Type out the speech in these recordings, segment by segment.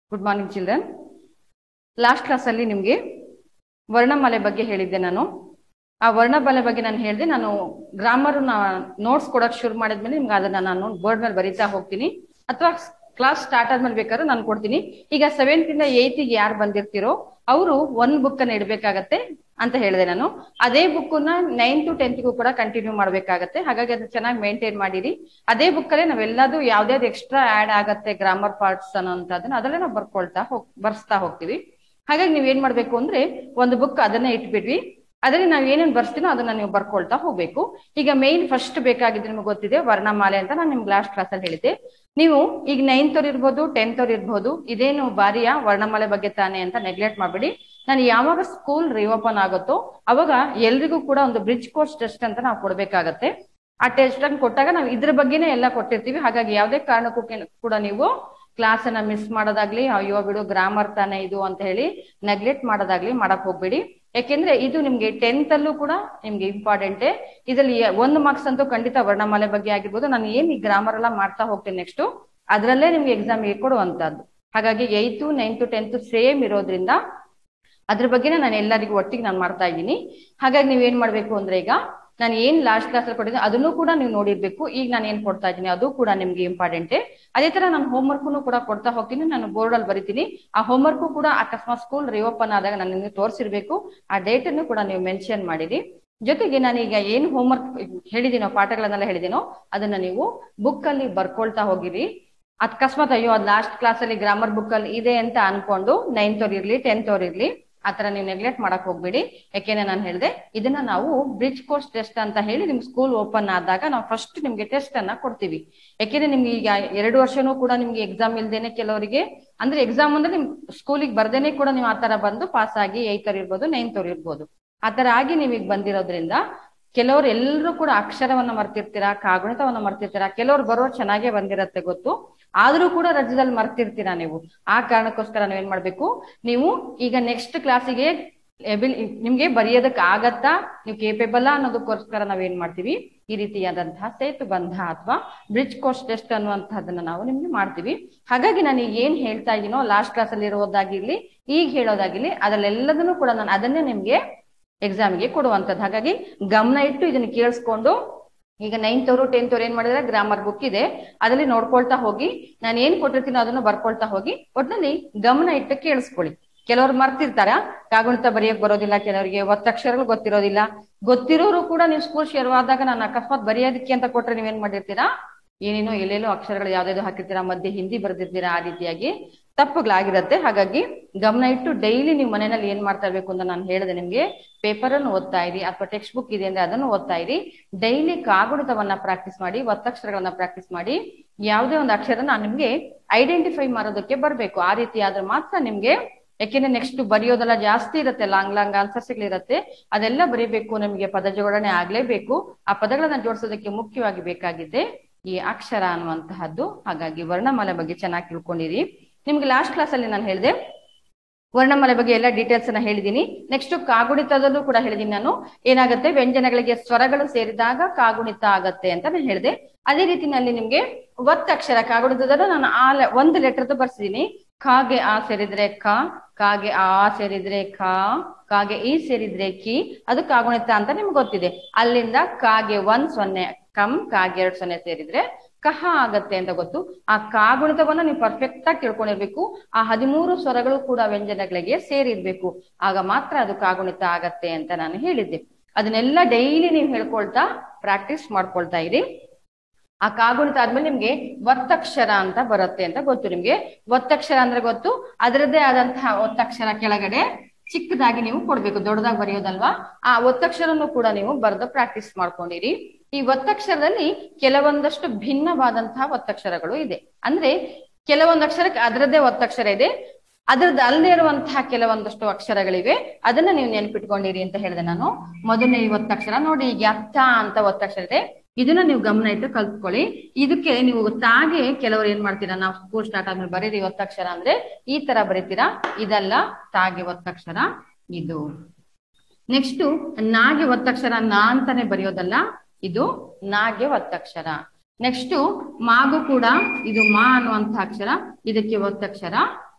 good morning children last ಕ್ಲಾಸಲ್ಲಿ ನಿಮಗೆ ವರ್ಣಮಾಲೆ ಬಗ್ಗೆ ಹೇಳಿದ್ದೆ ನಾನು ಆ ವರ್ಣಮಾಲೆ ಬಗ್ಗೆ ನಾನು ಹೇಳಿದೆ ನಾನು ಗ್ರಾಮರ್ ನೋಟ್ಸ್ ಕೊಡಕ್ ಶುರು ಮಾಡಿದ್ಮೇಲೆ ನಿಮ್ಗೆ ಅದನ್ನ ನಾನು ಬೋರ್ಡ್ ಮೇಲೆ ಬರಿತಾ ಹೋಗ್ತೀನಿ ಅಥವಾ ಕ್ಲಾಸ್ ಸ್ಟಾರ್ಟ್ ಆದ್ಮೇಲೆ ಬೇಕಾದ್ರೂ ನಾನು ಕೊಡ್ತೀನಿ ಈಗ ಸೆವೆಂತ್ ಇಂದ ಏಯ್ತಿಗೆ ಯಾರು ಬಂದಿರ್ತೀರೋ ಅವರು ಒಂದ್ ಬುಕ್ ಅನ್ನ ಇಡ್ಬೇಕಾಗತ್ತೆ ಅಂತ ಹೇಳಿದೆ ನಾನು ಅದೇ ಬುಕ್ ನ ನೈನ್ ಟು ಟೆಂತ್ಗೂ ಕೂಡ ಕಂಟಿನ್ಯೂ ಮಾಡ್ಬೇಕಾಗತ್ತೆ ಹಾಗಾಗಿ ಅದು ಚೆನ್ನಾಗಿ ಮೇಂಟೈನ್ ಮಾಡಿರಿ ಅದೇ ಬುಕ್ ಅಲ್ಲೇ ನಾವೆಲ್ಲದೂ ಯಾವ್ದಾವ್ದು ಎಕ್ಸ್ಟ್ರಾ ಆಡ್ ಆಗತ್ತೆ ಗ್ರಾಮರ್ ಪಾರ್ಟ್ಸ್ ಅನ್ನೋಂಥದ್ದನ್ನ ಅದಲ್ಲೇ ನಾವು ಬರ್ಕೊಳ್ತಾ ಹೋಗ್ ಬರ್ಸ್ತಾ ಹೋಗ್ತೀವಿ ಹಾಗಾಗಿ ನೀವ್ ಏನ್ ಮಾಡ್ಬೇಕು ಅಂದ್ರೆ ಒಂದು ಬುಕ್ ಅದನ್ನೇ ಇಟ್ಬಿಡ್ವಿ ಅದರಲ್ಲಿ ನಾವು ಏನೇನ್ ಬರ್ಸ್ತೀನೋ ಅದನ್ನ ನೀವು ಬರ್ಕೊಳ್ತಾ ಹೋಗ್ಬೇಕು ಈಗ ಮೇನ್ ಫಸ್ಟ್ ಬೇಕಾಗಿದ್ದು ನಿಮ್ಗೆ ಗೊತ್ತಿದೆ ವರ್ಣಮಾಲೆ ಅಂತ ನಾನು ನಿಮ್ಗೆ ಲಾಸ್ಟ್ ಕ್ಲಾಸ್ ಅಲ್ಲಿ ಹೇಳಿದ್ದೆ ನೀವು ಈಗ ನೈನ್ತ್ ಅವ್ರು ಇರ್ಬೋದು ಟೆಂತ್ ಅವ್ರು ಇರ್ಬೋದು ಇದೇನು ಬಾರಿಯ ವರ್ಣಮಾಲೆ ಬಗ್ಗೆ ತಾನೆ ಅಂತ ನೆಗ್ಲೆಕ್ಟ್ ಮಾಡ್ಬೇಡಿ ನಾನು ಯಾವಾಗ ಸ್ಕೂಲ್ ರಿಓಪನ್ ಆಗುತ್ತೋ ಅವಾಗ ಎಲ್ರಿಗೂ ಕೂಡ ಒಂದು ಬ್ರಿಡ್ಜ್ ಕೋರ್ಸ್ ಟೆಸ್ಟ್ ಅಂತ ನಾವು ಕೊಡ್ಬೇಕಾಗತ್ತೆ ಆ ಟೆಸ್ಟ್ ಅನ್ನು ಕೊಟ್ಟಾಗ ನಾವು ಇದ್ರ ಬಗ್ಗೆನೇ ಎಲ್ಲ ಕೊಟ್ಟಿರ್ತೀವಿ ಹಾಗಾಗಿ ಯಾವುದೇ ಕಾರಣಕ್ಕೂ ಕೂಡ ನೀವು ಕ್ಲಾಸ್ ಅನ್ನ ಮಿಸ್ ಮಾಡೋದಾಗ್ಲಿ ಅಯ್ಯೋ ಬಿಡು ಗ್ರಾಮರ್ ತಾನೇ ಇದು ಅಂತ ಹೇಳಿ ನೆಗ್ಲೆಕ್ಟ್ ಮಾಡೋದಾಗ್ಲಿ ಮಾಡಕ್ ಹೋಗ್ಬೇಡಿ ಯಾಕೆಂದ್ರೆ ಇದು ನಿಮ್ಗೆ ಟೆಂತ್ ಅಲ್ಲೂ ಕೂಡ ನಿಮ್ಗೆ ಇಂಪಾರ್ಟೆಂಟೇ ಇದರಲ್ಲಿ ಒಂದು ಮಾರ್ಕ್ಸ್ ಅಂತೂ ಖಂಡಿತ ವರ್ಣಮಾಲೆ ಬಗ್ಗೆ ಆಗಿರ್ಬೋದು ನಾನು ಏನ್ ಈ ಗ್ರಾಮರ್ ಎಲ್ಲ ಮಾಡ್ತಾ ಹೋಗ್ತೇನೆ ನೆಕ್ಸ್ಟ್ ಅದರಲ್ಲೇ ನಿಮ್ಗೆ ಎಕ್ಸಾಮ್ಗೆ ಕೊಡುವಂತದ್ದು ಹಾಗಾಗಿ ಏಯ್ತು ನೈನ್ತು ಟೆಂತ್ ಸೇಮ್ ಇರೋದ್ರಿಂದ ಅದ್ರ ಬಗ್ಗೆನೇ ನಾನು ಎಲ್ಲರಿಗೂ ಒಟ್ಟಿಗೆ ನಾನು ಮಾಡ್ತಾ ಇದ್ದೀನಿ ಹಾಗಾಗಿ ನೀವ್ ಏನ್ ಮಾಡ್ಬೇಕು ಅಂದ್ರೆ ಈಗ ನಾನು ಏನ್ ಲಾಸ್ಟ್ ಕ್ಲಾಸ್ ಅಲ್ಲಿ ಕೊಟ್ಟಿದ್ದೀನಿ ಅದನ್ನು ಕೂಡ ನೀವು ನೋಡಿರ್ಬೇಕು ಈಗ ನಾನು ಏನ್ ಕೊಡ್ತಾ ಇದ್ದೀನಿ ಅದು ಕೂಡ ನಿಮ್ಗೆ ಇಂಪಾರ್ಟೆಂಟೇ ಅದೇ ತರ ನಾನು ಹೋಮ್ ವರ್ಕ್ನು ಕೂಡ ಕೊಡ್ತಾ ಹೋಗ್ತೀನಿ ನಾನು ಬೋರ್ಡ್ ಅಲ್ಲಿ ಬರಿತೀನಿ ಆ ಹೋಮ್ ವರ್ಕು ಕೂಡ ಅಕಸ್ಮಾತ್ ಸ್ಕೂಲ್ ರಿಓಪನ್ ಆದಾಗ ನಾನು ನಿಮ್ಗೆ ತೋರಿಸಿರ್ಬೇಕು ಆ ಡೇಟ್ ಅನ್ನು ಕೂಡ ನೀವು ಮೆನ್ಷನ್ ಮಾಡಿರಿ ಜೊತೆಗೆ ನಾನೀಗ ಏನ್ ಹೋಮ್ ವರ್ಕ್ ಹೇಳಿದಿನೋ ಪಾಠಗಳನ್ನೆಲ್ಲ ಹೇಳಿದಿನೋ ಅದನ್ನ ನೀವು ಬುಕ್ ಅಲ್ಲಿ ಬರ್ಕೊಳ್ತಾ ಹೋಗಿರಿ ಅಕಸ್ಮಾತ್ ಅಯ್ಯೋ ಅದ್ ಲಾಸ್ಟ್ ಕ್ಲಾಸ್ ಅಲ್ಲಿ ಗ್ರಾಮರ್ ಬುಕ್ ಅಲ್ಲಿ ಇದೆ ಅಂತ ಅನ್ಕೊಂಡು ನೈನ್ತ್ ಅವ್ರ ಇರ್ಲಿ ಟೆಂತ್ ಅವ್ರ ಇರ್ಲಿ ಆತರ ನೀವು ನೆಗ್ಲೆಕ್ಟ್ ಮಾಡಕ್ ಹೋಗ್ಬೇಡಿ ಯಾಕೆಂದ್ರೆ ನಾನು ಹೇಳಿದೆ ಇದನ್ನ ನಾವು ಬ್ರಿಡ್ಜ್ ಕೋರ್ಸ್ ಟೆಸ್ಟ್ ಅಂತ ಹೇಳಿ ನಿಮ್ ಸ್ಕೂಲ್ ಓಪನ್ ಆದಾಗ ನಾವು ಫಸ್ಟ್ ನಿಮ್ಗೆ ಟೆಸ್ಟ್ ಅನ್ನ ಕೊಡ್ತೀವಿ ಯಾಕೆಂದ್ರೆ ನಿಮ್ಗೆ ಈಗ ಎರಡು ವರ್ಷನೂ ಕೂಡ ನಿಮ್ಗೆ ಎಕ್ಸಾಮ್ ಇಲ್ದೇನೆ ಕೆಲವರಿಗೆ ಅಂದ್ರೆ ಎಕ್ಸಾಮ್ ಅಂದ್ರೆ ನಿಮ್ ಸ್ಕೂಲಿಗೆ ಬರ್ದೇನೆ ಕೂಡ ನೀವು ಆತರ ಬಂದು ಪಾಸ್ ಆಗಿ ಏಯ್ತ್ ಅವ್ರ ಇರ್ಬೋದು ನೈನ್ತ್ ಅವ್ರ ಇರ್ಬೋದು ಆತರ ಆಗಿ ನೀವು ಈಗ ಬಂದಿರೋದ್ರಿಂದ ಕೆಲವರು ಎಲ್ಲರೂ ಕೂಡ ಅಕ್ಷರವನ್ನ ಮರ್ತಿರ್ತೀರಾ ಕಾಗುಣಿತವನ್ನ ಮರ್ತಿರ್ತೀರಾ ಕೆಲವ್ರು ಬರೋರು ಚೆನ್ನಾಗೇ ಬಂದಿರತ್ತೆ ಗೊತ್ತು ಆದ್ರೂ ಕೂಡ ರಜದಲ್ಲಿ ಮರ್ತಿರ್ತೀರಾ ನೀವು ಆ ಕಾರಣಕ್ಕೋಸ್ಕರ ನೀವೇನ್ ಮಾಡ್ಬೇಕು ನೀವು ಈಗ ನೆಕ್ಸ್ಟ್ ಕ್ಲಾಸಿಗೆ ಎಬಿಲ್ ನಿಮ್ಗೆ ಬರೆಯೋದಕ್ಕೆ ಆಗತ್ತಾ ನೀವು ಕೇಪೇಬಲ್ ಅನ್ನೋದಕ್ಕೋಸ್ಕರ ನಾವೇನ್ ಮಾಡ್ತೀವಿ ಈ ರೀತಿಯಾದಂತಹ ಸೇತು ಬಂಧ ಅಥವಾ ಬ್ರಿಡ್ಜ್ ಕೋರ್ಸ್ ಟೆಸ್ಟ್ ಅನ್ನುವಂತಹದನ್ನ ನಾವು ನಿಮ್ಗೆ ಮಾಡ್ತೀವಿ ಹಾಗಾಗಿ ನಾನು ಈಗ ಏನ್ ಹೇಳ್ತಾ ಇದೀನೋ ಲಾಸ್ಟ್ ಕ್ಲಾಸ್ ಅಲ್ಲಿ ಇರೋದಾಗಿರ್ಲಿ ಈಗ ಹೇಳೋದಾಗಿರ್ಲಿ ಅದ್ರಲ್ಲೆಲ್ಲದನ್ನು ಕೂಡ ನಾನು ಅದನ್ನೇ ನಿಮ್ಗೆ ಎಕ್ಸಾಮ್ಗೆ ಕೊಡುವಂತದ್ದು ಹಾಗಾಗಿ ಗಮನ ಇಟ್ಟು ಇದನ್ನ ಕೇಳಿಸ್ಕೊಂಡು ಈಗ ನೈನ್ತ್ ಅವರು ಟೆಂತ್ ಅವ್ರು ಏನ್ ಮಾಡಿದ್ರೆ ಗ್ರಾಮರ್ ಬುಕ್ ಇದೆ ಅದರಲ್ಲಿ ನೋಡ್ಕೊಳ್ತಾ ಹೋಗಿ ನಾನು ಏನ್ ಕೊಟ್ಟಿರ್ತೀನೋ ಅದನ್ನು ಬರ್ಕೊಳ್ತಾ ಹೋಗಿ ಒಟ್ಟಿನಲ್ಲಿ ಗಮನ ಇಟ್ಟು ಕೇಳಿಸ್ಕೊಳ್ಳಿ ಕೆಲವ್ರು ಮರ್ತಿರ್ತಾರ ಕಾಗುಣಿತ ಬರೆಯಕ್ ಬರೋದಿಲ್ಲ ಕೆಲವರಿಗೆ ಒತ್ತಕ್ಷರಗಳು ಗೊತ್ತಿರೋದಿಲ್ಲ ಗೊತ್ತಿರೋರು ಕೂಡ ನೀವು ಸ್ಕೂಲ್ ಶುರುವಾದಾಗ ನಾನು ಅಕಸ್ಮಾತ್ ಬರೆಯೋದಕ್ಕೆ ಅಂತ ಕೊಟ್ರೆ ನೀವೇನ್ ಮಾಡಿರ್ತೀರಾ ಏನೇನೋ ಎಲ್ಲೆಲ್ಲೋ ಅಕ್ಷರಗಳು ಯಾವ್ದಾದ್ರು ಹಾಕಿರ್ತೀರಾ ಮಧ್ಯೆ ಹಿಂದಿ ಬರೆದಿರ್ತೀರಾ ಆ ರೀತಿಯಾಗಿ ತಪ್ಪುಗಳಾಗಿರತ್ತೆ ಹಾಗಾಗಿ ಗಮನ ಇಟ್ಟು ಡೈಲಿ ನೀವು ಮನೆಯಲ್ಲಿ ಏನ್ ಮಾಡ್ತಾ ಇರ್ಬೇಕು ಅಂತ ನಾನು ಹೇಳಿದೆ ನಿಮ್ಗೆ ಪೇಪರ್ ಅನ್ನು ಓದ್ತಾ ಇರಿ ಅಥವಾ ಟೆಕ್ಸ್ಟ್ ಬುಕ್ ಇದೆ ಅಂದ್ರೆ ಅದನ್ನು ಓದ್ತಾ ಇರಿ ಡೈಲಿ ಕಾಗುಣಿತವನ್ನ ಪ್ರಾಕ್ಟೀಸ್ ಮಾಡಿ ಒತ್ತಕ್ಷರಗಳನ್ನ ಪ್ರಾಕ್ಟೀಸ್ ಮಾಡಿ ಯಾವುದೇ ಒಂದು ಅಕ್ಷರನ ನಿಮ್ಗೆ ಐಡೆಂಟಿಫೈ ಮಾಡೋದಕ್ಕೆ ಬರ್ಬೇಕು ಆ ರೀತಿ ಆದ್ರೆ ಮಾತ್ರ ನಿಮ್ಗೆ ಯಾಕೆಂದ್ರೆ ನೆಕ್ಸ್ಟ್ ಬರೆಯೋದೆಲ್ಲ ಜಾಸ್ತಿ ಇರುತ್ತೆ ಲಾಂಗ್ ಲಾಂಗ್ ಆನ್ಸರ್ಸ್ ಇರುತ್ತೆ ಅದೆಲ್ಲ ಬರೀಬೇಕು ನಿಮ್ಗೆ ಪದ ಜೋಡಣೆ ಆಗ್ಲೇಬೇಕು ಆ ಪದಗಳನ್ನ ಜೋಡಿಸೋದಕ್ಕೆ ಮುಖ್ಯವಾಗಿ ಬೇಕಾಗಿದೆ ಈ ಅಕ್ಷರ ಅನ್ನುವಂತಹದ್ದು ಹಾಗಾಗಿ ವರ್ಣಮಾಲೆ ಬಗ್ಗೆ ಚೆನ್ನಾಗಿ ತಿಳ್ಕೊಂಡಿರಿ ನಿಮ್ಗೆ ಲಾಸ್ಟ್ ಕ್ಲಾಸ್ ಅಲ್ಲಿ ನಾನು ಹೇಳಿದೆ ವರ್ಣಮಾಲೆ ಬಗ್ಗೆ ಎಲ್ಲ ಡೀಟೇಲ್ಸ್ ಅನ್ನ ಹೇಳಿದೀನಿ ನೆಕ್ಸ್ಟ್ ಕಾಗುಣಿತದಲ್ಲೂ ಕೂಡ ಹೇಳಿದೀನಿ ನಾನು ಏನಾಗುತ್ತೆ ವ್ಯಂಜನಗಳಿಗೆ ಸ್ವರಗಳು ಸೇರಿದಾಗ ಕಾಗುಣಿತ ಆಗತ್ತೆ ಅಂತ ನಾನು ಹೇಳಿದೆ ಅದೇ ರೀತಿನಲ್ಲಿ ನಿಮ್ಗೆ ಒತ್ತಕ್ಷರ ಕಾಗುಣಿತದಲ್ಲೂ ನಾನು ಆ ಒಂದು ಲೆಟರ್ದು ಬರ್ಸಿದೀನಿ ಕಾಗೆ ಆ ಸೇರಿದ್ರೆ ಕ ಕಾಗೆ ಆ ಸೇರಿದ್ರೆ ಕ ಕಾಗೆ ಈ ಸೇರಿದ್ರೆ ಕಿ ಅದು ಕಾಗುಣಿತ ಅಂತ ನಿಮ್ಗೆ ಗೊತ್ತಿದೆ ಅಲ್ಲಿಂದ ಕಾಗೆ ಒಂದ್ ಸೊನ್ನೆ ಕಂ ಕಾಗೆ ಎರಡ್ ಸೊನ್ನೆ ಸೇರಿದ್ರೆ ಕಹ ಆಗತ್ತೆ ಅಂತ ಗೊತ್ತು ಆ ಕಾಗುಣಿತವನ್ನ ನೀವು ಪರ್ಫೆಕ್ಟ್ ಆಗಿ ತಿಳ್ಕೊಂಡಿರ್ಬೇಕು ಆ ಹದಿಮೂರು ಸ್ವರಗಳು ಕೂಡ ವ್ಯಂಜನಗಳಿಗೆ ಸೇರಿರ್ಬೇಕು ಆಗ ಮಾತ್ರ ಅದು ಕಾಗುಣಿತ ಆಗತ್ತೆ ಅಂತ ನಾನು ಹೇಳಿದ್ದೆ ಅದನ್ನೆಲ್ಲ ಡೈಲಿ ನೀವು ಹೇಳ್ಕೊಳ್ತಾ ಪ್ರಾಕ್ಟೀಸ್ ಮಾಡ್ಕೊಳ್ತಾ ಇರಿ ಆ ಕಾಗುಣಿತ ಆದ್ಮೇಲೆ ನಿಮ್ಗೆ ಒತ್ತಕ್ಷರ ಅಂತ ಬರುತ್ತೆ ಅಂತ ಗೊತ್ತು ನಿಮ್ಗೆ ಒತ್ತಕ್ಷರ ಅಂದ್ರೆ ಗೊತ್ತು ಅದರದ್ದೇ ಆದಂತಹ ಒತ್ತಕ್ಷರ ಕೆಳಗಡೆ ಚಿಕ್ಕದಾಗಿ ನೀವು ಕೊಡ್ಬೇಕು ದೊಡ್ಡದಾಗಿ ಬರೆಯೋದಲ್ವಾ ಆ ಒತ್ತಕ್ಷರನ್ನು ಕೂಡ ನೀವು ಬರೆದು ಪ್ರಾಕ್ಟೀಸ್ ಮಾಡ್ಕೊಂಡಿರಿ ಈ ಒತ್ತಕ್ಷರದಲ್ಲಿ ಕೆಲವೊಂದಷ್ಟು ಭಿನ್ನವಾದಂತಹ ಒತ್ತಕ್ಷರಗಳು ಇದೆ ಅಂದ್ರೆ ಕೆಲವೊಂದು ಅಕ್ಷರಕ್ಕೆ ಅದರದ್ದೇ ಒತ್ತಕ್ಷರ ಇದೆ ಅದ್ರದ್ದು ಅಲ್ಲದೆ ಇರುವಂತಹ ಕೆಲವೊಂದಷ್ಟು ಅಕ್ಷರಗಳಿವೆ ಅದನ್ನ ನೀವು ನೆನ್ಪಿಟ್ಕೊಂಡಿರಿ ಅಂತ ಹೇಳಿದೆ ನಾನು ಮೊದಲನೇ ಈ ಒತ್ತಕ್ಷರ ನೋಡಿ ಈಗ ಅತ್ತ ಅಂತ ಒತ್ತಕ್ಷರ ಇದೆ ಇದನ್ನ ನೀವು ಗಮನ ಇಟ್ಟು ಕಲ್ತ್ಕೊಳ್ಳಿ ಇದಕ್ಕೆ ನೀವು ತಾಗೆ ಕೆಲವರು ಏನ್ ಮಾಡ್ತೀರಾ ನಾವು ಸ್ಕೂಲ್ ಸ್ಟಾರ್ಟ್ ಆದ್ಮೇಲೆ ಬರೀರಿ ಒತ್ತಕ್ಷರ ಅಂದ್ರೆ ಈ ತರ ಬರೀತೀರಾ ಇದಲ್ಲ ತಾಗೆ ಒತ್ತಕ್ಷರ ಇದು ನೆಕ್ಸ್ಟ್ ನಾಗೆ ಒತ್ತಕ್ಷರ ನಾ ಅಂತಾನೆ ಬರೆಯೋದಲ್ಲ ಇದು ನಾಗೆ ಒತ್ತಕ್ಷರ ನೆಕ್ಸ್ಟ್ ಮಾಗು ಕೂಡ ಇದು ಮಾ ಅನ್ನುವಂತ ಅಕ್ಷರ ಇದಕ್ಕೆ ಒತ್ತಕ್ಷರ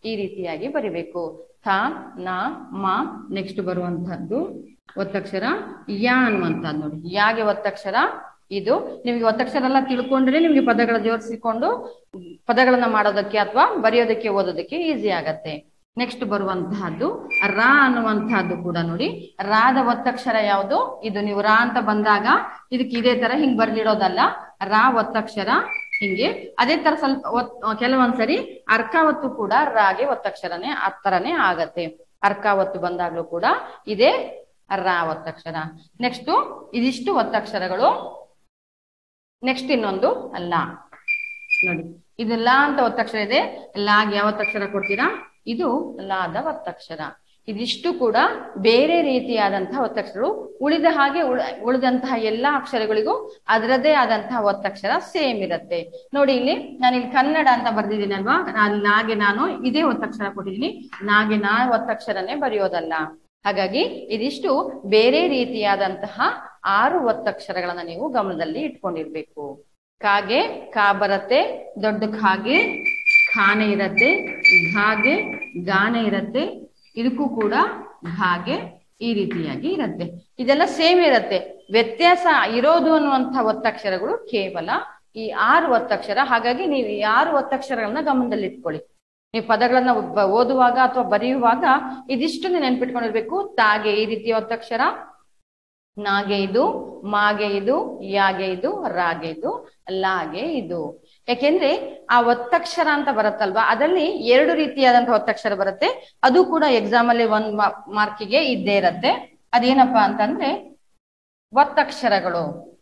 ಈ ರೀತಿಯಾಗಿ ಬರಿಬೇಕು ಥ ನ ಮ ನೆಕ್ಸ್ಟ್ ಬರುವಂತಹದ್ದು ಒತ್ತಕ್ಷರ ಯಾ ಅನ್ನುವಂಥದ್ದು ನೋಡಿ ಯಾಗೆ ಒತ್ತಕ್ಷರ ಇದು ನಿಮ್ಗೆ ಒತ್ತಕ್ಷರ ಎಲ್ಲ ತಿಳ್ಕೊಂಡ್ರೆ ನಿಮ್ಗೆ ಪದಗಳ ಜೋಡಿಸಿಕೊಂಡು ಪದಗಳನ್ನ ಮಾಡೋದಕ್ಕೆ ಅಥವಾ ಬರೆಯೋದಕ್ಕೆ ಓದೋದಕ್ಕೆ ಈಸಿ ಆಗತ್ತೆ ನೆಕ್ಸ್ಟ್ ಬರುವಂತಹದ್ದು ರಾ ಅನ್ನುವಂತಹದ್ದು ಕೂಡ ನೋಡಿ ರಾದ ಒತ್ತಕ್ಷರ ಯಾವುದು ಇದು ನೀವು ರಾ ಅಂತ ಬಂದಾಗ ಇದಕ್ಕೆ ಇದೇ ತರ ಹಿಂಗ್ ಬರ್ಲಿಡೋದಲ್ಲ ರಾ ಒತ್ತಕ್ಷರ ಹಿಂಗೆ ಅದೇ ತರ ಸ್ವಲ್ಪ ಒತ್- ಕೆಲವೊಂದ್ಸರಿ ಅರ್ಕಾವತ್ತು ಕೂಡ ರಾಗೆ ಒತ್ತಕ್ಷರನೇ ಆ ತರನೇ ಆಗತ್ತೆ ಅರ್ಕಾವತ್ತು ಬಂದಾಗ್ಲೂ ಕೂಡ ಇದೇ ರಾ ಒತ್ತಕ್ಷರ ನೆಕ್ಸ್ಟ್ ಇದಿಷ್ಟು ಒತ್ತಕ್ಷರಗಳು ನೆಕ್ಸ್ಟ್ ಇನ್ನೊಂದು ಲಾ ನೋಡಿ ಇದು ಲಾ ಅಂತ ಒತ್ತಕ್ಷರ ಇದೆ ಲಾಗೆ ಯಾವ ಒತ್ತಕ್ಷರ ಕೊಡ್ತೀರಾ ಇದು ಲಾದ ಒತ್ತಕ್ಷರ ಇದಿಷ್ಟು ಕೂಡ ಬೇರೆ ರೀತಿಯಾದಂತಹ ಒತ್ತಕ್ಷರಗಳು ಉಳಿದ ಹಾಗೆ ಉಳ- ಉಳಿದಂತಹ ಎಲ್ಲಾ ಅಕ್ಷರಗಳಿಗೂ ಅದರದೇ ಆದಂತಹ ಒತ್ತಕ್ಷರ ಸೇಮ್ ಇರುತ್ತೆ ನೋಡಿ ಇಲ್ಲಿ ನಾನು ಇಲ್ಲಿ ಕನ್ನಡ ಅಂತ ಬರ್ದಿದ್ದೀನಿ ಅಲ್ವಾ ನಾನು ನಾಗೆ ನಾನು ಇದೇ ಒತ್ತಕ್ಷರ ಕೊಟ್ಟಿದ್ದೀನಿ ನಾಗೆ ನಾ ಒತ್ತಕ್ಷರನೇ ಬರೆಯೋದಲ್ಲ ಹಾಗಾಗಿ ಇದಿಷ್ಟು ಬೇರೆ ರೀತಿಯಾದಂತಹ ಆರು ಒತ್ತಕ್ಷರಗಳನ್ನ ನೀವು ಗಮನದಲ್ಲಿ ಇಟ್ಕೊಂಡಿರ್ಬೇಕು ಕಾಗೆ ಕಾ ಬರತ್ತೆ ದೊಡ್ಡ ಖಾಗೆ ಖಾನೆ ಇರತ್ತೆ ಘಾಗೆ ಗಾನೆ ಇರತ್ತೆ ಇದಕ್ಕೂ ಕೂಡ ಘಾಗೆ ಈ ರೀತಿಯಾಗಿ ಇರತ್ತೆ ಇದೆಲ್ಲ ಸೇಮ್ ಇರತ್ತೆ ವ್ಯತ್ಯಾಸ ಇರೋದು ಅನ್ನುವಂಥ ಒತ್ತಕ್ಷರಗಳು ಕೇವಲ ಈ ಆರು ಒತ್ತಕ್ಷರ ಹಾಗಾಗಿ ನೀವು ಈ ಆರು ಒತ್ತಕ್ಷರಗಳನ್ನ ಗಮನದಲ್ಲಿ ಇಟ್ಕೊಳ್ಳಿ ನೀವು ಪದಗಳನ್ನ ಬ- ಓದುವಾಗ ಅಥವಾ ಬರೆಯುವಾಗ ಇದಿಷ್ಟು ನೆನ್ಪಿಟ್ಕೊಂಡಿರ್ಬೇಕು ತಾಗೆ ಈ ರೀತಿಯ ಒತ್ತಕ್ಷರ ನಾಗೆ ಇದು ಮಾಗೆ ಇದು ಯಾಗೆ ಇದು ರಾಗೆ ಇದು ಲಾಗೆ ಇದು ಯಾಕೆಂದ್ರೆ ಆ ಒತ್ತಕ್ಷರ ಅಂತ ಬರುತ್ತಲ್ವಾ ಅದರಲ್ಲಿ ಎರಡು ರೀತಿಯಾದಂತಹ ಒತ್ತಕ್ಷರ ಬರುತ್ತೆ ಅದು ಕೂಡ ಎಕ್ಸಾಮ್ ಅಲ್ಲಿ ಒಂದ್ ಮಾರ್ಕಿಗೆ ಇದ್ದೇ ಇರತ್ತೆ ಅದೇನಪ್ಪಾ ಅಂತಂದ್ರೆ ಒತ್ತಕ್ಷರಗಳು